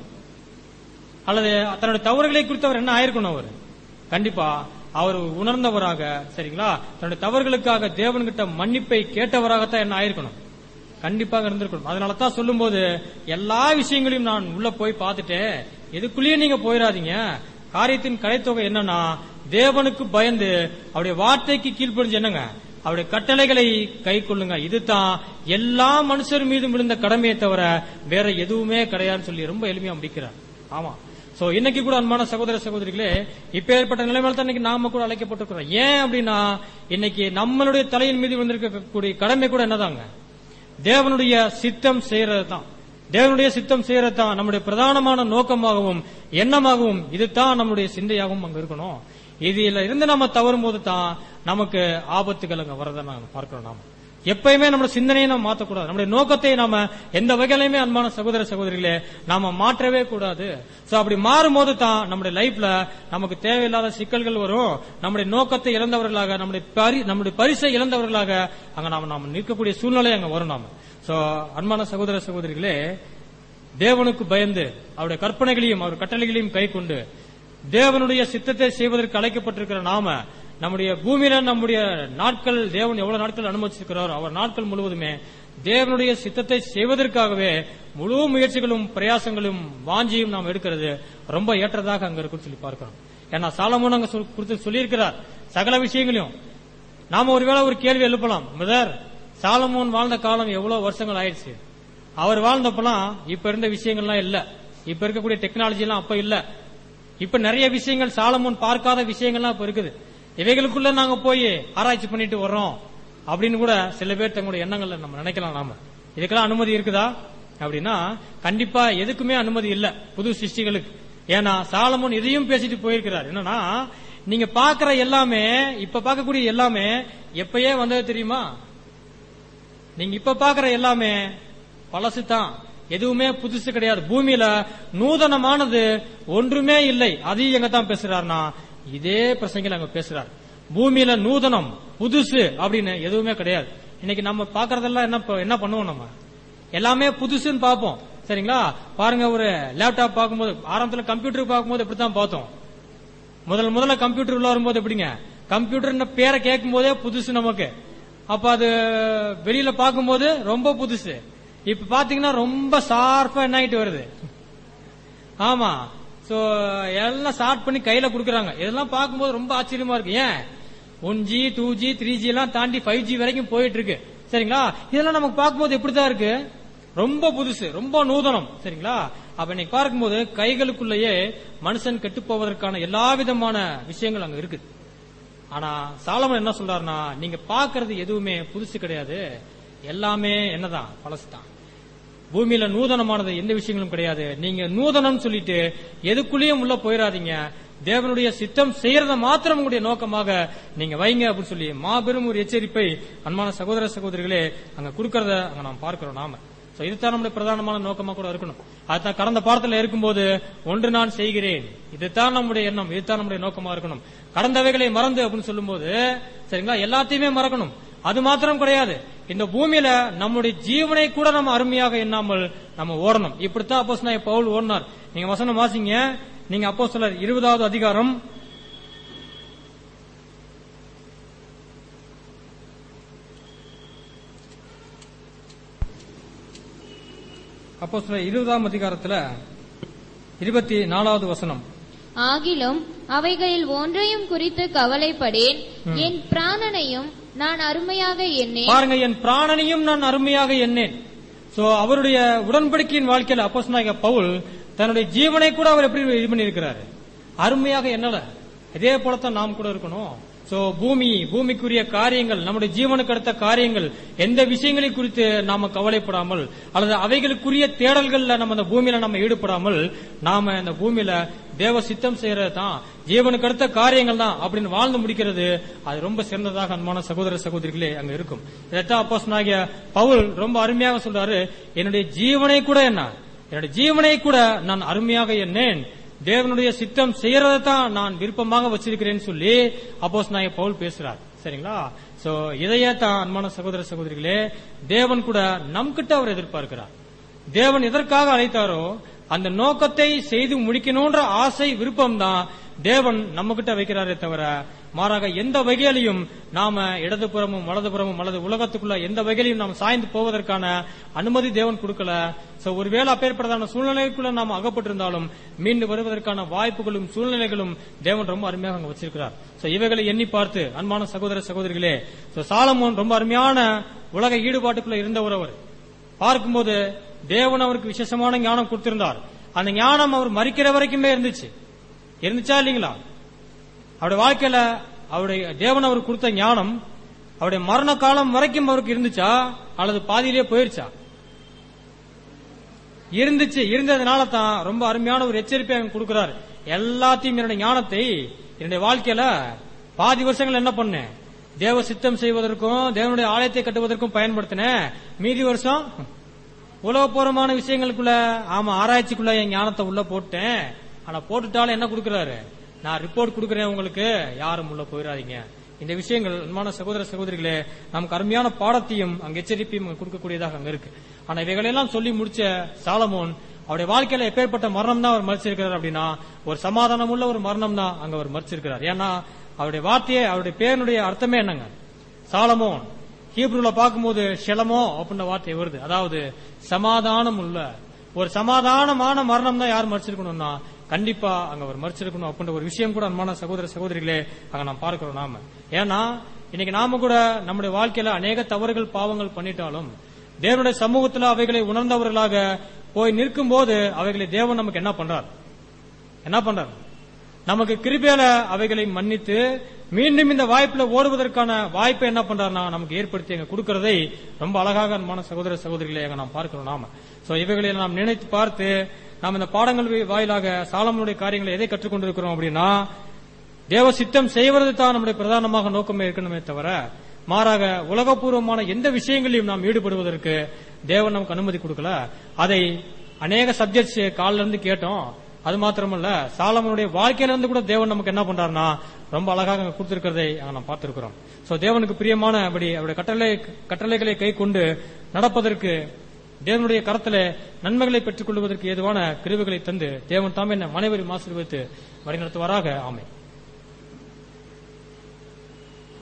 அல்லது தன்னுடைய தவறுகளை குறித்து அவர் என்ன ஆயிருக்கணும் அவர் கண்டிப்பா அவர் உணர்ந்தவராக சரிங்களா தன்னுடைய தவறுகளுக்காக தேவன்கிட்ட மன்னிப்பை கேட்டவராகத்தான் என்ன ஆயிருக்கணும் கண்டிப்பாக இருந்திருக்கணும் அதனால தான் சொல்லும்போது எல்லா விஷயங்களையும் நான் உள்ள போய் பார்த்துட்டேன் எதுக்குள்ளேயே நீங்க போயிடாதீங்க காரியத்தின் கடைத்தொகை என்னன்னா தேவனுக்கு பயந்து அவருடைய வார்த்தைக்கு கீழ்ப்படிஞ்சு என்னங்க அவருடைய கட்டளைகளை கை கொள்ளுங்க இதுதான் எல்லா மனுஷர் மீதும் விழுந்த கடமையை தவிர வேற எதுவுமே கிடையாதுன்னு சொல்லி ரொம்ப எளிமையா முடிக்கிறார் ஆமா சோ இன்னைக்கு கூட அன்பான சகோதர சகோதரிகளே இப்ப ஏற்பட்ட நிலைமையில தான் இன்னைக்கு நாம கூட அழைக்கப்பட்டிருக்கிறோம் ஏன் அப்படின்னா இன்னைக்கு நம்மளுடைய தலையின் மீது வந்திருக்கக்கூடிய கடமை கூட என்னதாங்க தேவனுடைய சித்தம் செய்யறது தான் தேவனுடைய சித்தம் செய்யறது தான் நம்முடைய பிரதானமான நோக்கமாகவும் எண்ணமாகவும் இதுதான் நம்முடைய சிந்தையாகவும் அங்க இருக்கணும் இதுல இருந்து நம்ம தவறும் போது தான் நமக்கு ஆபத்துகள் அங்க வரதை நாம பார்க்கிறோம் நாம எப்பயுமே நம்மளோட சிந்தனையை நம்ம மாத்தக்கூடாது நம்முடைய நோக்கத்தை நாம எந்த வகையிலுமே அன்பான சகோதர சகோதரிகளே நாம மாற்றவே கூடாது சோ அப்படி மாறும்போது தான் நம்முடைய லைஃப்ல நமக்கு தேவையில்லாத சிக்கல்கள் வரும் நம்முடைய நோக்கத்தை இழந்தவர்களாக நம்முடைய பரி- நம்முடைய பரிசை இழந்தவர்களாக அங்க நாம நாம நிற்கக்கூடிய சூழ்நிலை அங்க வரும் நாம சோ அன்பான சகோதர சகோதரிகளே தேவனுக்கு பயந்து அவருடைய கற்பனைகளையும் அவர் கட்டளைகளையும் கை கொண்டு தேவனுடைய சித்தத்தை செய்வதற்கு அழைக்கப்பட்டிருக்கிற நாம நம்முடைய பூமியில நம்முடைய நாட்கள் தேவன் எவ்வளவு நாட்கள் அனுமதிச்சிருக்கிறாரோ அவர் நாட்கள் முழுவதுமே தேவனுடைய சித்தத்தை செய்வதற்காகவே முழு முயற்சிகளும் பிரயாசங்களும் வாஞ்சியும் நாம் எடுக்கிறது ரொம்ப ஏற்றதாக அங்க இருக்குன்னு சொல்லி பார்க்கிறோம் ஏன்னா சாலமோன் அங்க சொல்- குறித்து சொல்லியிருக்கிறார் சகல விஷயங்களையும் நாம ஒருவேளை ஒரு கேள்வி எழுப்பலாம் பிரதர் சாலமோன் வாழ்ந்த காலம் எவ்வளவு வருஷங்கள் ஆயிடுச்சு அவர் வாழ்ந்தப்பலாம் இப்ப இருந்த விஷயங்கள்லாம் இல்ல இப்ப இருக்கக்கூடிய டெக்னாலஜி எல்லாம் அப்ப இல்ல இப்ப நிறைய விஷயங்கள் சாலமோன் பார்க்காத விஷயங்கள்லாம் இப்ப இருக்குது இவைகளுக்குள்ள நாங்க போய் ஆராய்ச்சி பண்ணிட்டு வர்றோம் அப்படின்னு கூட சில பேர் தங்களுடைய எண்ணங்கள்ல நம்ம நினைக்கலாம் நாம இதுக்கெல்லாம் அனுமதி இருக்குதா அப்படின்னா கண்டிப்பா எதுக்குமே அனுமதி இல்ல புது சிருஷ்டிகளுக்கு ஏன்னா சாலமோன் இதையும் பேசிட்டு போயிருக்கிறார் என்னன்னா நீங்க பாக்குற எல்லாமே இப்ப பார்க்கக்கூடிய எல்லாமே எப்பயே வந்தது தெரியுமா நீங்க இப்ப பாக்குற எல்லாமே பழசு தான் எதுவுமே புதுசு கிடையாது பூமியில நூதனமானது ஒன்றுமே இல்லை அதையும் எங்க தான் பேசுறாருன்னா இதே பிரசங்கில அங்க பேசுறார் பூமியில நூதனம் புதுசு அப்படின்னு எதுவுமே கிடையாது இன்னைக்கு நம்ம பாக்குறதெல்லாம் என்ன ப- என்ன பண்ணுவோம் நம்ம எல்லாமே புதுசுன்னு பார்ப்போம் சரிங்களா பாருங்க ஒரு லேப்டாப் பார்க்கும்போது ஆரம்பத்துல கம்ப்யூட்டர் பார்க்கும்போது இப்படித்தான் பார்த்தோம் முதல் முதல்ல கம்ப்யூட்டர் உள்ள வரும்போது எப்படிங்க கம்ப்யூட்டர் பேரை கேட்கும் போதே புதுசு நமக்கு அப்ப அது வெளியில பார்க்கும்போது ரொம்ப புதுசு இப்ப பாத்தீங்கன்னா ரொம்ப ஷார்ப்பா என்ன ஆயிட்டு வருது ஆமா சோ எல்லாம் ஸ்டார்ட் பண்ணி கையில குடுக்கறாங்க இதெல்லாம் பார்க்கும்போது ரொம்ப ஆச்சரியமா இருக்கு ஏன் one G two G three G எல்லாம் தாண்டி ஃபைவ் ஜி வரைக்கும் போயிட்டு இருக்கு சரிங்களா இதெல்லாம் நமக்கு பார்க்கும்போது எப்படிதான் இருக்கு ரொம்ப புதுசு ரொம்ப நூதனம் சரிங்களா அப்ப இன்னைக்கு பார்க்கும்போது கைகளுக்குள்ளேயே மனுஷன் கெட்டு போவதற்கான எல்லா விதமான விஷயங்கள் அங்க இருக்குது ஆனா சாலமன் என்ன சொல்றாருன்னா நீங்க பாக்குறது எதுவுமே புதுசு கிடையாது எல்லாமே என்னதான் பழசுதான் பூமியில நூதனமானது எந்த விஷயங்களும் கிடையாது நீங்க நூதனம் சொல்லிட்டு எதுக்குள்ளேயும் உள்ள போயிடாதீங்க தேவனுடைய சித்தம் செய்யறத மாத்திரம் உங்களுடைய நோக்கமாக நீங்க வைங்க அப்படின்னு சொல்லி மாபெரும் ஒரு எச்சரிப்பை அன்பான சகோதர சகோதரிகளே அங்க கொடுக்கறத அங்க நாம் பார்க்கிறோம் நாம சோ இதுதான் நம்முடைய பிரதானமான நோக்கமா கூட இருக்கணும் அதுதான் கடந்த பாடத்துல இருக்கும்போது ஒன்று நான் செய்கிறேன் இதுதான் நம்முடைய எண்ணம் இதுதான் நம்முடைய நோக்கமா இருக்கணும் கடந்தவைகளை மறந்து அப்படின்னு சொல்லும்போது சரிங்களா எல்லாத்தையுமே மறக்கணும் அது மாத்திரம் கிடையாது இந்த பூமியில நம்முடைய ஜீவனை கூட நம்ம அருமையாக எண்ணாமல் நம்ம ஓடணும் இப்படித்தான் அப்போ பவுல் ஓடினார் நீங்க வசனம் வாசிங்க நீங்க அப்போ சிலர் இருபதாவது அதிகாரம் அப்போ சிலர் இருபதாம் அதிகாரத்துல இருபத்தி நாலாவது வசனம் ஆகிலும் அவைகளில் ஒன்றையும் குறித்து கவலைப்படேன் என் பிராணனையும் நான் அருமையாக எண்ணேன் பாருங்க என் பிராணனையும் நான் அருமையாக எண்ணேன் சோ அவருடைய உடன்படிக்கையின் வாழ்க்கையில அப்போஸ்தலனாகிய பவுல் தன்னுடைய ஜீவனை கூட அவர் எப்படி இது பண்ணியிருக்கிறாரு அருமையாக எண்ணல இதே போலத்தான் நாம் கூட இருக்கணும் சோ பூமி பூமிக்குரிய காரியங்கள் நம்முடைய ஜீவனுக்கு அடுத்த காரியங்கள் எந்த விஷயங்களை குறித்து நாம கவலைப்படாமல் அல்லது அவைகளுக்குரிய தேடல்கள்ல நம்ம அந்த பூமியில நம்ம ஈடுபடாமல் நாம இந்த பூமியில தேவ சித்தம் செய்யறது தான் ஜீவனுக்கு அடுத்த காரியங்கள் தான் அப்படின்னு வாழ்ந்து முடிக்கிறது அது ரொம்ப சிறந்ததாக அன்பான சகோதர சகோதரிகளே அங்க இருக்கும் இதைத்தான் அப்போஸ்தலனாகிய பவுல் ரொம்ப அருமையாக சொல்றாரு என்னுடைய ஜீவனை கூட என்ன என்னுடைய ஜீவனை கூட நான் அருமையாக எண்ணேன் தேவனுடைய சித்தம் செய்யறதை தான் நான் விருப்பமாக வச்சிருக்கிறேன்னு சொல்லி அப்போஸ் நான் பவுல் பேசுறார் சரிங்களா சோ இதையே தான் அன்பான சகோதர சகோதரிகளே தேவன் கூட நம் கிட்ட அவர் எதிர்பார்க்கிறார் தேவன் எதற்காக அழைத்தாரோ அந்த நோக்கத்தை செய்து முடிக்கணும்ன்ற ஆசை விருப்பம் தான் தேவன் நம்ம கிட்ட வைக்கிறாரே தவிர மாறாக எந்த வகையிலையும் நாம இடதுபுறமும் வலதுபுறமும் அல்லது உலகத்துக்குள்ள எந்த வகையிலையும் நாம் சாய்ந்து போவதற்கான அனுமதி தேவன் கொடுக்கல சோ ஒருவேளை அப்பேற்பட்டதான சூழ்நிலைக்குள்ள நாம் அகப்பட்டிருந்தாலும் மீண்டு வருவதற்கான வாய்ப்புகளும் சூழ்நிலைகளும் தேவன் ரொம்ப அருமையாக அங்க வச்சிருக்கிறார் சோ இவைகளை எண்ணி பார்த்து அன்பான சகோதர சகோதரிகளே சோ சாலமோன் ரொம்ப அருமையான உலக ஈடுபாட்டுக்குள்ள இருந்தவர் அவர் பார்க்கும்போது தேவன் அவருக்கு விசேஷமான ஞானம் கொடுத்திருந்தார் அந்த ஞானம் அவர் மறிக்கிற வரைக்குமே இருந்துச்சு இருந்துச்சா இல்லீங்களா அவருடைய வாழ்க்கையில அவருடைய தேவன் அவருக்கு கொடுத்த ஞானம் அவருடைய மரண காலம் வரைக்கும் அவருக்கு இருந்துச்சா அல்லது பாதியிலேயே போயிருச்சா இருந்துச்சு இருந்ததுனால தான் ரொம்ப அருமையான ஒரு எச்சரிப்பை அவங்க கொடுக்கிறார் எல்லாத்தையும் என்னுடைய ஞானத்தை என்னுடைய வாழ்க்கையில பாதி வருஷங்கள் என்ன பண்ணேன் தேவ சித்தம் செய்வதற்கும் தேவனுடைய ஆலயத்தை கட்டுவதற்கும் பயன்படுத்தினேன் மீதி வருஷம் உலகபூர்வமான விஷயங்களுக்குள்ள ஆமா ஆராய்ச்சிக்குள்ள என் ஞானத்தை உள்ள போட்டேன் ஆனா போட்டுட்டாலும் என்ன கொடுக்கறாரு நான் ரிப்போர்ட் கொடுக்கறேன் உங்களுக்கு யாரும் உள்ள போயிடாதீங்க இந்த விஷயங்கள் அன்பான சகோதர சகோதரிகளே நமக்கு அருமையான பாடத்தையும் அங்க எச்சரிப்பையும் அங்க கொடுக்கக்கூடியதாக அங்க இருக்கு ஆனா இவைகளெல்லாம் சொல்லி முடிச்ச சாலமோன் அவருடைய வாழ்க்கையில எப்பேற்பட்ட மரணம் தான் அவர் மறிச்சிருக்கிறார் அப்படின்னா ஒரு சமாதானம் உள்ள ஒரு மரணம் தான் அங்க அவர் மறிச்சிருக்கிறார் ஏன்னா அவருடைய வார்த்தையே அவருடைய பேருடைய அர்த்தமே என்னங்க சாலமோன் ஹீப்ரூல பார்க்கும்போது ஷெலமோ அப்படின்ற வார்த்தை வருது அதாவது சமாதானம் உள்ள ஒரு சமாதானமான மரணம் தான் யார் மறிச்சிருக்கணும்னா கண்டிப்பா அங்க அவர் மறிச்சிருக்கணும் அப்படின்ற ஒரு விஷயம் கூட அன்பான சகோதர சகோதரிகளே அங்க நாம் பார்க்கிறோம் நாம ஏன்னா இன்னைக்கு நாம கூட நம்முடைய வாழ்க்கையில அநேக தவறுகள் பாவங்கள் பண்ணிட்டாலும் தேவனுடைய சமூகத்துல அவைகளை உணர்ந்தவர்களாக போய் நிற்கும் போது அவைகளை தேவன் நமக்கு என்ன பண்றார் என்ன பண்றார் நமக்கு கிருபையில அவைகளை மன்னித்து மீண்டும் இந்த வாய்ப்புல ஓடுவதற்கான வாய்ப்பை என்ன பண்றாருன்னா நமக்கு ஏற்படுத்தி அங்க கொடுக்கறதை ரொம்ப அழகாக அன்பான சகோதர சகோதரிகளை அங்க நாம் பார்க்கிறோம் நாம சோ இவைகளை நாம் நினைத்து பார்த்து நாம் இந்த பாடங்கள் வாயிலாக சாலமனுடைய காரியங்களை எதை கற்றுக்கொண்டிருக்கிறோம் அப்படின்னா தேவ சித்தம் செய்வது தான் நம்முடைய பிரதானமாக நோக்கமே இருக்கணுமே தவிர மாறாக உலகபூர்வமான எந்த விஷயங்களையும் நாம் ஈடுபடுவதற்கு தேவன் நமக்கு அனுமதி கொடுக்கல அதை அநேக சப்ஜெக்ட்ஸ் காலில இருந்து கேட்டோம் அது மாத்திரமல்ல சாலமனுடைய வாழ்க்கையில இருந்து கூட தேவன் நமக்கு என்ன பண்றாருன்னா ரொம்ப அழகாக அங்க கொடுத்திருக்கிறதை அங்க நாம் பார்த்திருக்கிறோம் சோ தேவனுக்கு பிரியமானபடி அவருடைய கட்டளை கட்டளைகளை கை கொண்டு நடப்பதற்கு தேவனுடைய கரத்துல நன்மைகளை பெற்றுக் கொள்வதற்கு ஏதுவான கிருவுகளை தந்து தேவன் தாமே மனைவரி ஆசீர்வதித்து வழிநடத்துவாராக ஆமை